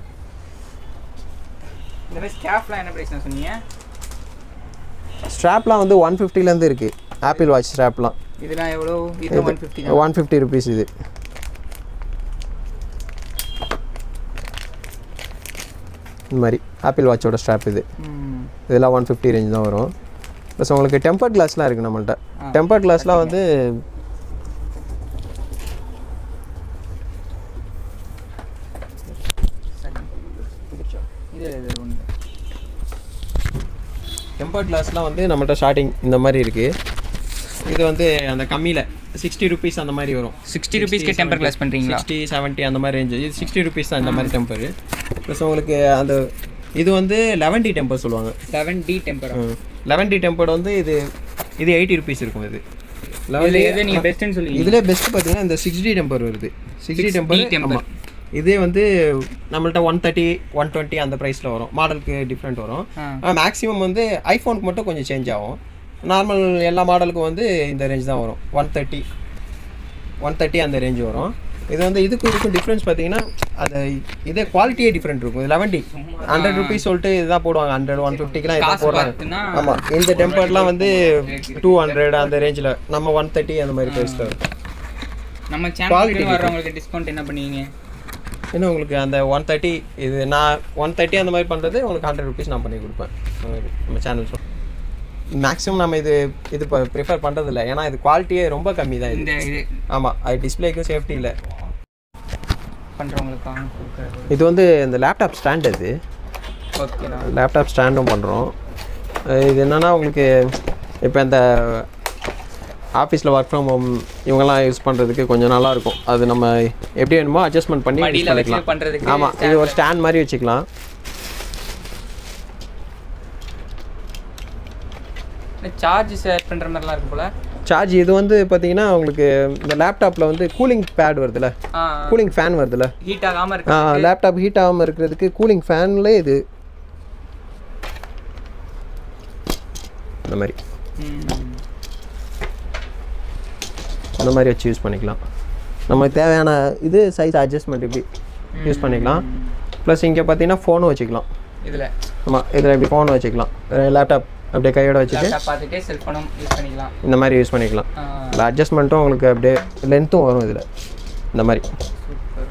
[SPEAKER 2] இந்த மாதிரி ஸ்டாஃப்லாம் என்ன பிரைஸ் சொன்னீங்க
[SPEAKER 1] ஸ்ட்ராப்லாம் வந்து ஒன் ஃபிஃப்டிலேருந்து இருக்குது ஆப்பிள் வாட்ச் ஸ்ட்ராப்லாம்
[SPEAKER 2] இதெல்லாம் எவ்வளோ இது ஒன் ஃபிஃப்டி தான்
[SPEAKER 1] ஒன் ஃபிஃப்டி ருபீஸ் இது இந்த மாதிரி ஆப்பிள் வாட்சோட ஸ்ட்ராப் இது
[SPEAKER 2] ம்.
[SPEAKER 1] இதெல்லாம் ஒன் ஃபிஃப்டி ரேஞ்ச் தான் வரும் ப்ளஸ் உங்களுக்கு டெம்பர் கிளாஸ்லாம் இருக்குது நம்மள்ட்ட டெம்பர் கிளாஸ்லாம் வந்து
[SPEAKER 2] இது இது ஒன்று
[SPEAKER 1] டெம்பர் கிளாஸ்லாம் வந்து நம்மள்ட்ட ஸ்டார்டிங் இந்த மாதிரி இருக்குது இது வந்து அந்த கம்மியில் சிக்ஸ்டி ருபீஸ் அந்த மாதிரி வரும்
[SPEAKER 2] 60 rupeesக்கு temper glass பண்றீங்களா?
[SPEAKER 1] சிக்ஸ்டி செவன்ட்டி அந்த மாதிரி ரேஞ்சு இது சிக்ஸ்டி ருபீஸ் தான் இந்த மாதிரி டெம்பர் ப்ளஸ் உங்களுக்கு அந்த இது வந்து லெவன் டி டெம்பர் சொல்லுவாங்க
[SPEAKER 2] eleven D temper
[SPEAKER 1] eleven D tempered வந்து இது இது எயிட்டி ருபீஸ் இருக்கும் இது
[SPEAKER 2] இதில் எது நீங்கள் பெஸ்ட்டுன்னு சொல்லுவீங்க
[SPEAKER 1] இதுல பெஸ்ட் பார்த்தீங்கன்னா இந்த சிக்ஸ் டி டெம்பர் வருது six D
[SPEAKER 2] 6D
[SPEAKER 1] temper
[SPEAKER 2] temper.
[SPEAKER 1] ஆமாம் இதே வந்து நம்மள்ட்ட ஒன் தேர்ட்டி ஒன் டுவெண்ட்டி அந்த ப்ரைஸில் வரும் மாடலுக்கு டிஃப்ரெண்ட் வரும்
[SPEAKER 2] ஆ.
[SPEAKER 1] மேக்ஸிமம் வந்து ஐஃபோனுக்கு மட்டும் கொஞ்சம் சேஞ்ச் ஆகும் நார்மல் எல்லா மாடலுக்கும் வந்து இந்த ரேஞ்ச் தான் வரும் ஒன் தேர்ட்டி ஒன் தேர்ட்டி அந்த ரேஞ்ச் வரும் இது வந்து இதுக்கும் இதுக்கும் டிஃப்ரென்ஸ் பார்த்தீங்கன்னா அது இதே குவாலிட்டியே டிஃப்ரெண்ட் இருக்கும் லெவன் டி ஹண்ட்ரட் ருபீஸ் சொல்லிட்டு இதுதான் போடுவாங்க ஹண்ட்ரட் ஒன் ஃபிஃப்டிக்கெலாம் இதான்
[SPEAKER 2] காசு
[SPEAKER 1] போடுறாங்க
[SPEAKER 2] பார்த்துன்னா
[SPEAKER 1] ஆமாம் இந்த டெம்பர்லாம் வந்து டூ ஹண்ட்ரட் அந்த ரேஞ்சில் நம்ம ஒன் தேர்ட்டி அந்த மாதிரி ப்ரைஸில் இருக்கும்
[SPEAKER 2] நம்ம
[SPEAKER 1] Quality
[SPEAKER 2] சேனலுக்கு வர்றவங்களுக்கு டிஸ்கவுண்ட் என்ன பண்ணுவீங்க
[SPEAKER 1] இன்னும் உங்களுக்கு அந்த ஒன் தேர்ட்டி இது நான் ஒன் தேர்ட்டி அந்த மாதிரி பண்ணுறது உங்களுக்கு ஹண்ட்ரட் ருபீஸ் நான் பண்ணி கொடுப்பேன் உங்களுக்கு நம்ம சேனல் சொல் மேக்ஸிமம் நம்ம இது இது ப்ரிஃபர் பண்ணுறதில்ல ஏன்னா இது குவாலிட்டியே ரொம்ப கம்மி தான்
[SPEAKER 2] இந்த
[SPEAKER 1] இது
[SPEAKER 2] இது
[SPEAKER 1] ஆமாம் அது டிஸ்பிளேக்கும் சேஃப்டி இல்லை
[SPEAKER 2] பண்ணுறவங்களுக்காக கொடுக்குறது
[SPEAKER 1] இது வந்து இந்த லேப்டாப் ஸ்டாண்ட் இது
[SPEAKER 2] ஓகேண்ணா
[SPEAKER 1] லேப்டாப் ஸ்டாண்டும் பண்ணுறோம் இது என்னென்னா உங்களுக்கு இப்போ இந்த ஆஃபீஸில் ஒர்க் ஃப்ரம் ஹோம் இவங்கெல்லாம் யூஸ் பண்ணுறதுக்கு கொஞ்சம் நல்லா இருக்கும் அது நம்ம எப்படி வேணுமோ அட்ஜஸ்ட்மெண்ட் பண்ணி use
[SPEAKER 2] மடியில் வச்சு
[SPEAKER 1] பண்ணிக்கலாம்
[SPEAKER 2] பண்ணுறதுக்கு
[SPEAKER 1] ஆமாம் இது ஒரு ஸ்டாண்ட் மாதிரி வச்சுக்கலாம்
[SPEAKER 2] சார்ஜ் செட் பண்ணுற மாதிரிலாம் இருக்கு போல
[SPEAKER 1] சார்ஜ் இது வந்து பார்த்தீங்கன்னா உங்களுக்கு இந்த லேப்டாப்பில் வந்து கூலிங் பேட் வருதுல்ல
[SPEAKER 2] ஆ
[SPEAKER 1] கூலிங் ஃபேன் வருதுல்ல
[SPEAKER 2] ஹீட் ஆகாமல் இருக்கு
[SPEAKER 1] லேப்டாப் ஹீட் ஆகாமல் இருக்கிறதுக்கு கூலிங் ஃபேன்ல இது இந்த மாதிரி அந்த மாதிரி வச்சு யூஸ் பண்ணிக்கலாம் நமக்கு தேவையான இது சைஸ் அட்ஜஸ்ட்மெண்ட் இப்படி யூஸ் பண்ணிக்கலாம் ப்ளஸ் இங்கே பார்த்தீங்கன்னா ஃபோனும் வச்சுக்கலாம்
[SPEAKER 2] இதில்
[SPEAKER 1] ஆமாம் இதில் இப்படி ஃபோன் வச்சுக்கலாம் லேப்டாப் அப்படியே கையோட வச்சுட்டு
[SPEAKER 2] லேப்டாப் பார்த்துட்டே செல்ஃபோனும் யூஸ் பண்ணிக்கலாம்
[SPEAKER 1] இந்த மாதிரி யூஸ் பண்ணிக்கலாம்
[SPEAKER 2] ஆ,
[SPEAKER 1] இல்லை அட்ஜஸ்ட்மெண்ட்டும் உங்களுக்கு அப்படியே லென்த்தும் வரும் இதில் இந்த மாதிரி
[SPEAKER 2] சூப்பர்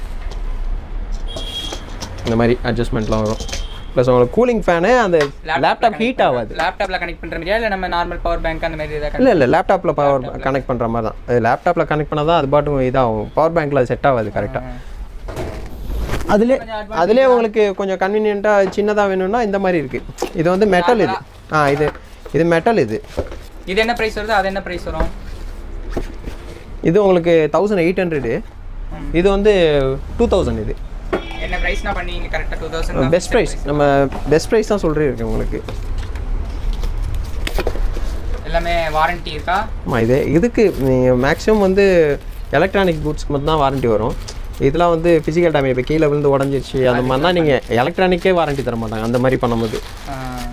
[SPEAKER 1] இந்த மாதிரி அட்ஜஸ்ட்மெண்ட்லாம் வரும் ப்ளஸ் உங்களுக்கு கூலிங் ஃபேனு அந்த லேப்டாப் ஹீட் ஆகாது
[SPEAKER 2] லேப்டாப்ல கனெக்ட் பண்ற மாதிரியா இல்லை நம்ம நார்மல் பவர் பேங்க் அந்த மாதிரி ஏதாவது
[SPEAKER 1] இல்லை இல்லை லேப்டாப்பில் பவர் கனெக்ட் பண்ணுற மாதிரி தான் அது லேப்டாப்பில் கனெக்ட் பண்ணால் தான் அது பாட்டும் இதாகும் பவர் பேங்க்கில் செட் ஆகாது கரெக்டாக அதுலேயே அதுலேயே உங்களுக்கு கொஞ்சம் கன்வீனியண்ட்டாக சின்னதாக வேணும்னா இந்த மாதிரி இருக்குது இது வந்து மெட்டல் இது ஆ இது இது மெட்டல் இது
[SPEAKER 2] இது என்ன ப்ரைஸ் வருது அது என்ன ப்ரைஸ் வரும்
[SPEAKER 1] இது உங்களுக்கு தௌசண்ட் எயிட் ஹண்ட்ரடு இது வந்து டூ தௌசண்ட் இது
[SPEAKER 2] என்ன ப்ரைஸ்னா பண்ணுவீங்க கரெக்டாக டூ தௌசண்ட்
[SPEAKER 1] பெஸ்ட் ப்ரைஸ் நம்ம பெஸ்ட் ப்ரைஸ் தான் சொல்கிறேன் உங்களுக்கு
[SPEAKER 2] எல்லாமே வாரண்டி இருக்கா
[SPEAKER 1] ஆமாம் இது இதுக்கு நீங்கள் மேக்ஸிமம் வந்து எலக்ட்ரானிக் கூட்ஸ்க்கு மட்டும் தான் வாரண்டி வரும் இதெல்லாம் வந்து ஃபிசிக்கல் டேமேஜ் இப்போ கீழே விழுந்து உடஞ்சிருச்சு அந்த மாதிரினா நீங்கள் எலக்ட்ரானிக்கே வாரண்டி தர மாட்டாங்க அந்த மாதிரி பண்ணும்போது
[SPEAKER 2] ஆ,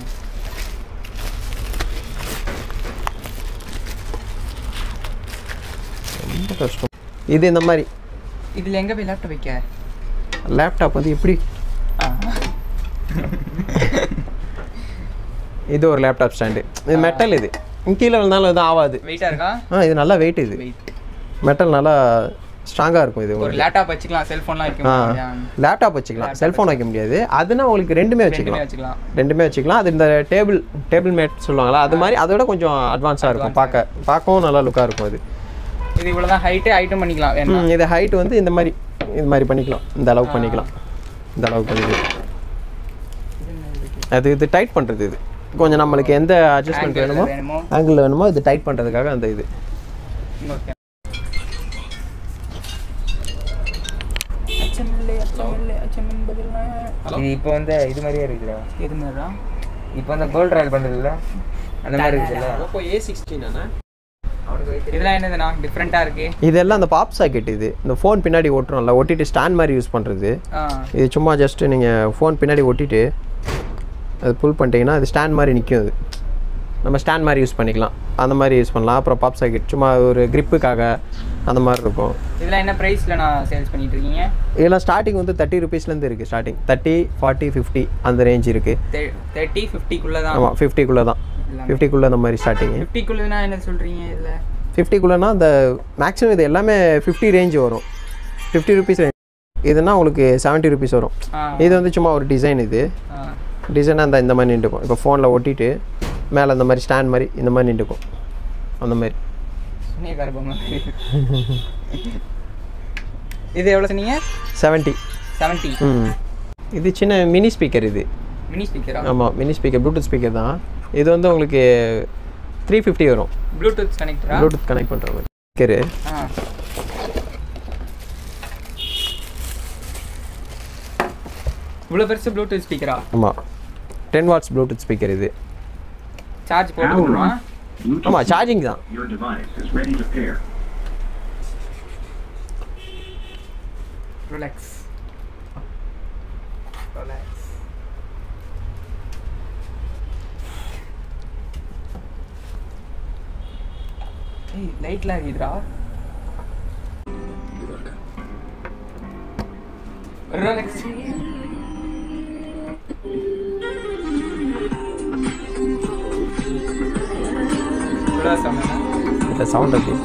[SPEAKER 1] ரொம்ப கஷ்டம் இது இந்த மாதிரி
[SPEAKER 2] இதுல எங்க போய் லேப்டாப் வைக்க
[SPEAKER 1] லேப்டாப் வந்து இப்படி
[SPEAKER 2] ஆ,
[SPEAKER 1] இது ஒரு லேப்டாப் ஸ்டாண்டு இது மெட்டல் இது கீழே விழுந்தாலும் எதுவும் ஆகாது
[SPEAKER 2] வெயிட்டா இருக்கா
[SPEAKER 1] ஆ இது நல்லா வெயிட் இது
[SPEAKER 2] வெயிட்
[SPEAKER 1] மெட்டல் நல்லா ஸ்ட்ராங்காக இருக்கும் இது
[SPEAKER 2] ஒரு
[SPEAKER 1] உங்களுக்கு
[SPEAKER 2] லேப்டாப் வச்சுக்கலாம் செல்ஃபோன்லாம் வைக்க
[SPEAKER 1] ஆ
[SPEAKER 2] முடியாது
[SPEAKER 1] லேப்டாப் வச்சுக்கலாம் செல்ஃபோன் வைக்க முடியாது அதுனா உங்களுக்கு ரெண்டுமே
[SPEAKER 2] ரெண்டுமே
[SPEAKER 1] வச்சுக்கலாம்
[SPEAKER 2] வச்சுக்கலாம்
[SPEAKER 1] ரெண்டுமே வச்சுக்கலாம் அது இந்த டேபிள் டேபிள் மேட் சொல்லுவாங்களா அது மாதிரி அதோட கொஞ்சம் அட்வான்ஸாக இருக்கும் பார்க்க பார்க்கவும் நல்லா லுக்காக இருக்கும் அது
[SPEAKER 2] இது இவ்வளவுதான் ஹைட்டு ஹைட்டும் பண்ணிக்கலாம் வேணுமா
[SPEAKER 1] ம், இது ஹைட் வந்து இந்த மாதிரி இந்த மாதிரி பண்ணிக்கலாம் இந்த அளவுக்கு பண்ணிக்கலாம் இந்த அளவுக்கு பண்ணிக்கலாம் அது இது டைட் பண்ணுறது இது கொஞ்சம் நம்மளுக்கு எந்த அட்ஜஸ்ட்மெண்ட்
[SPEAKER 2] Angle
[SPEAKER 1] வேணுமோ
[SPEAKER 2] வேணுமோ
[SPEAKER 1] ஆங்கிள் வேணுமோ இது டைட் பண்ணுறதுக்காக அந்த இது
[SPEAKER 2] ஓகே அச்சமில்லை அச்சமில்லை அச்சம் என்பதில்லை இது இப்போ வந்து இது மாதிரியே இருக்குல்ல எது மாதிரிடா இப்போ வந்து கோல்ட் ராயல் பண்ணுறதுல அந்த மாதிரி இருக்குல்ல
[SPEAKER 1] ஓப்போ ஏ சிக்ஸ்டீன்
[SPEAKER 2] இதெல்லாம் என்னதுண்ணா டிஃப்ரெண்ட்டாக இருக்கு
[SPEAKER 1] இதெல்லாம் அந்த பாப் சாக்கெட் இது இந்த ஃபோன் பின்னாடி ஒட்டுறோம்ல ஒட்டிட்டு ஸ்டாண்ட் மாதிரி யூஸ் பண்ணுறது
[SPEAKER 2] ஆ
[SPEAKER 1] இது சும்மா ஜஸ்ட்டு நீங்கள் ஃபோன் பின்னாடி ஒட்டிட்டு அது புல் பண்ணிட்டீங்கன்னா அது ஸ்டாண்ட் மாதிரி நிற்கும் அது நம்ம ஸ்டாண்ட் மாதிரி யூஸ் பண்ணிக்கலாம் அந்த மாதிரி யூஸ் பண்ணலாம் அப்புறம் பாப் சாக்கெட் சும்மா ஒரு gripக்காக அந்த மாதிரி இருக்கும்
[SPEAKER 2] இதெல்லாம் என்ன ப்ரைஸில் நான் சேல்ஸ் பண்ணிட்டு இருக்கீங்க
[SPEAKER 1] இதெல்லாம் ஸ்டார்டிங் வந்து தேர்ட்டி ருபீஸ்லேருந்து இருக்குது ஸ்டார்டிங் தேர்ட்டி ஃபார்ட்டி ஃபிஃப்டி அந்த ரேஞ்ச் இருக்குது
[SPEAKER 2] தேர்ட்டி ஃபிஃப்டிக்குள்ளே தான்
[SPEAKER 1] ஆமாம் ஃபிஃப்டிக்குள்ளே தான் ஃபிஃப்டிக்குள்ளே அந்த மாதிரி ஸ்டார்டிங்கு
[SPEAKER 2] ஃபிஃப்டிக்குள்ளேனா என்ன சொல்கிறீங்க இதில்
[SPEAKER 1] ஃபிஃப்டிக்குள்ளேனா அந்த மேக்ஸிமம் இது எல்லாமே ஃபிஃப்டி ரேஞ்ச் வரும் ஃபிஃப்டி ருபீஸ் ரேஞ்ச் இதுனா உங்களுக்கு செவன்ட்டி ருபீஸ் வரும்
[SPEAKER 2] ஆ
[SPEAKER 1] இது வந்து சும்மா ஒரு டிசைன் இது
[SPEAKER 2] ஆ
[SPEAKER 1] டிசைனாக அந்த இந்த மாதிரி நின்றுக்கும் இப்போ ஃபோனில் ஒட்டிட்டு மேலே இந்த மாதிரி ஸ்டாண்ட் மாதிரி இந்த மாதிரி நின்றுக்கும் அந்த மாதிரி
[SPEAKER 2] சுனிய கருப்பம் இது எவ்வளோ சொன்னீங்க
[SPEAKER 1] செவன்ட்டி
[SPEAKER 2] செவன்ட்டி
[SPEAKER 1] ம் இது சின்ன மினி ஸ்பீக்கர் இது
[SPEAKER 2] மினி ஸ்பீக்கரா
[SPEAKER 1] ஆமாம் மினி ஸ்பீக்கர் ப்ளூடூத் ஸ்பீக்கர் தான் இது வந்து உங்களுக்கு த்ரீ ஃபிஃப்டி வரும்
[SPEAKER 2] ப்ளூடூத் கனெக்டரா
[SPEAKER 1] ப்ளூடூத் கனெக்ட் பண்ணுற மாதிரி ஸ்பீக்கரு
[SPEAKER 2] ஆ இவ்வளோ பெருசு ப்ளூடூத் ஸ்பீக்கரா
[SPEAKER 1] ஆமாம் டென் வாட்ஸ் ப்ளூடூத் ஸ்பீக்கர் இது
[SPEAKER 2] சார்ஜ் போட்டுக்கணுமா
[SPEAKER 1] ஆமாம் சார்ஜிங் தான்
[SPEAKER 5] Your device is ready to pair.
[SPEAKER 2] Relax relax ஏய் லைட்லாம் இருக்குதுடா ரிலாக்ஸ்
[SPEAKER 1] இந்த சவுண்ட் அப்படி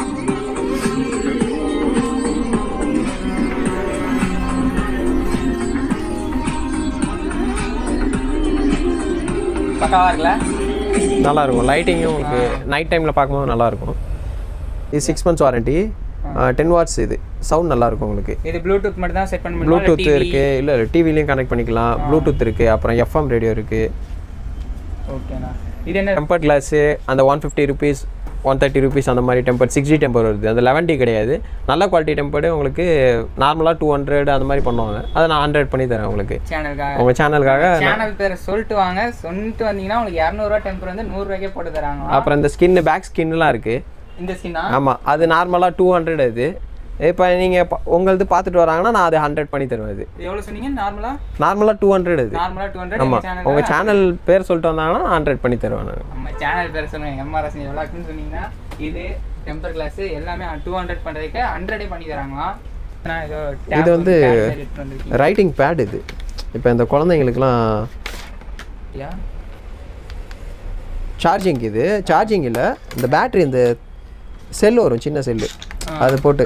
[SPEAKER 2] பக்காவா இருக்குல்ல
[SPEAKER 1] நல்லா இருக்கும் லைட்டிங்கும் உங்களுக்கு நைட் டைமில் பார்க்கும்போது நல்லா இருக்கும் இது six months warranty ten watts இது சவுண்ட் நல்லா இருக்கும் உங்களுக்கு
[SPEAKER 2] இது ப்ளூடூத் மட்டும் தான் செட் பண்ண முடியுமா
[SPEAKER 1] ப்ளூடூத் இருக்கு இல்லை டிவிலையும் கனெக்ட் பண்ணிக்கலாம் ப்ளூடூத் இருக்கு அப்புறம் எஃப்எம் ரேடியோ இருக்கு
[SPEAKER 2] ஓகேண்ணா இது என்ன
[SPEAKER 1] டெம்பர் கிளாஸு அந்த one fifty rupees one thirty rupees அந்த மாதிரி டெம்பர் சிக்ஸ் ஜி டெம்பர் வருது அந்த லெவன் டி கிடையாது நல்ல குவாலிட்டி டெம்பர்டு உங்களுக்கு நார்மலாக டூ ஹண்ட்ரட் அந்த மாதிரி பண்ணுவாங்க அதை நான் ஹண்ட்ரட் பண்ணி தரேன் உங்களுக்கு
[SPEAKER 2] சேனலுக்காக
[SPEAKER 1] உங்கள் சேனலுக்காக
[SPEAKER 2] சேனல் பேரை சொல்லிட்டு வாங்க சொல்லிட்டு வந்தீங்கன்னா உங்களுக்கு இரநூறுவா டெம்பர் வந்து நூறுரூவாய்க்கே போட்டு தராங்க
[SPEAKER 1] அப்புறம் இந்த ஸ்கின் பேக் ஸ்கின்லாம் இருக்குது
[SPEAKER 2] இந்த ஸ்கின்னா
[SPEAKER 1] ஆமாம் அது நார்மலாக டூ ஹண்ட்ரட் அது இப்போ நீங்கள் உங்களது பார்த்துட்டு வராங்கன்னா நான் அதை ஹண்ட்ரட் பண்ணி தருவேன் அது
[SPEAKER 2] எவ்வளோ சொன்னீங்க நார்மலா
[SPEAKER 1] நார்மலாக டூ ஹண்ட்ரட் அது
[SPEAKER 2] நார்மலா டூ ஹண்ட்ரட்
[SPEAKER 1] ஆமாம்
[SPEAKER 2] சேனல்
[SPEAKER 1] உங்கள் சேனல் பேர் சொல்லிட்டு வந்தாங்கன்னா நான் ஹண்ட்ரட் பண்ணி தருவேன் நான்
[SPEAKER 2] நம்ம சேனல் பேர் சொன்னேன் எம்ஆர்எஸ் எவ்வளோக்குன்னு சொன்னீங்கன்னா இது டெம்பர் கிளாஸ் எல்லாமே டூ ஹண்ட்ரட் பண்ணுறதுக்கு ஹண்ட்ரடே பண்ணி தராங்களாம் நான் ஏதோ tab
[SPEAKER 1] இது வந்து
[SPEAKER 2] tab மாதிரி எடுத்துட்டு வந்திருக்கீங்க.
[SPEAKER 1] ரைட்டிங் பேட் இது இப்போ இந்த குழந்தைங்களுக்குலாம்
[SPEAKER 2] யா?
[SPEAKER 1] சார்ஜிங் இது சார்ஜிங் இல்லை இந்த பேட்டரி இந்த செல் வரும் சின்ன செல்லு அது போட்டு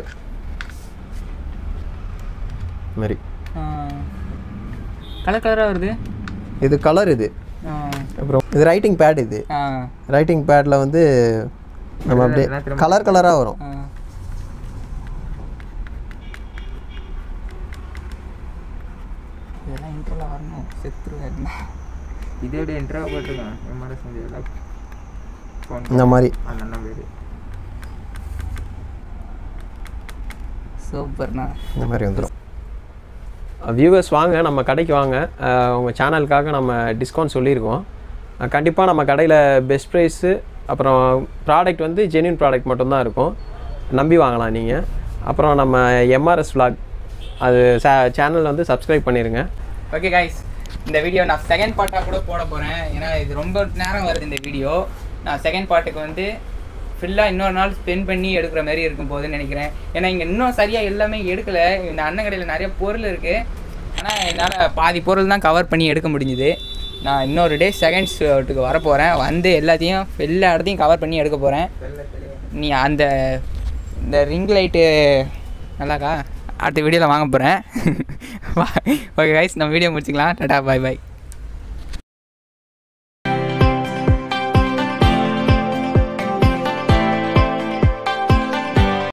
[SPEAKER 1] இந்த மாதிரி
[SPEAKER 2] ஆ. கலர் கலராக வருது
[SPEAKER 1] இது கலர் இது
[SPEAKER 2] ஆ.
[SPEAKER 1] அப்புறம் இது ரைட்டிங் பேட் இது
[SPEAKER 2] ஆ.
[SPEAKER 1] ரைட்டிங் பேடில் வந்து நம்ம அப்படியே கலர் கலராக வரும்
[SPEAKER 2] ஆ. இதெல்லாம் இன்ட்ரோல வரணும் செத்துருவேன் இதோட இன்ட்ரோ போட்டிருக்கேன் எம்ஆர்எஸ் இதெல்லாம் ஃபோன்
[SPEAKER 1] இந்த மாதிரி
[SPEAKER 2] அந்த அண்ணன் பேர் சூப்பர்ண்ணா
[SPEAKER 1] இந்த மாதிரி வந்துடும் வியூவர்ஸ் வாங்க நம்ம கடைக்கு வாங்க அஹ் உங்கள் சேனலுக்காக நம்ம டிஸ்கவுண்ட் சொல்லியிருக்கோம் கண்டிப்பாக நம்ம கடையில் பெஸ்ட் ப்ரைஸு அப்புறம் ப்ராடக்ட் வந்து ஜென்யூன் ப்ராடக்ட் மட்டும்தான் இருக்கும் நம்பி வாங்கலாம் நீங்கள் அப்புறம் நம்ம எம்ஆர்எஸ் vlog அது சேனல் வந்து சப்ஸ்கிரைப் பண்ணிடுங்க
[SPEAKER 2] ஓகே கைஸ் இந்த வீடியோ நான் செகண்ட் பார்ட்டாக கூட போட போகிறேன் ஏன்னா இது ரொம்ப நேரம் வருது இந்த வீடியோ நான் செகண்ட் பார்ட்டுக்கு வந்து ஃபுல்லாக இன்னொரு நாள் ஸ்பெண்ட் பண்ணி எடுக்கிற மாதிரி இருக்கும் போதுன்னு நினைக்கிறேன் ஏன்னா இங்கே இன்னும் சரியாக எல்லாமே எடுக்கலை இந்த அண்ணன் கடையில் நிறைய பொருள் இருக்குது ஆனால் என்னால் பாதி பொருள் தான் கவர் பண்ணி எடுக்க முடிஞ்சுது நான் இன்னொரு டே செகண்ட் ஷோட்டுக்கு வர போகிறேன் வந்து எல்லாத்தையும் எல்லா இடத்தையும் கவர் பண்ணி எடுக்க போகிறேன் நீ அந்த இந்த ரிங் லைட்டு நல்லாக்கா அடுத்த வீடியோவில் வாங்க போகிறேன் ஓகே கைஸ் நம்ம வீடியோ முடிச்சுக்கலாம் டாடா பாய் பாய்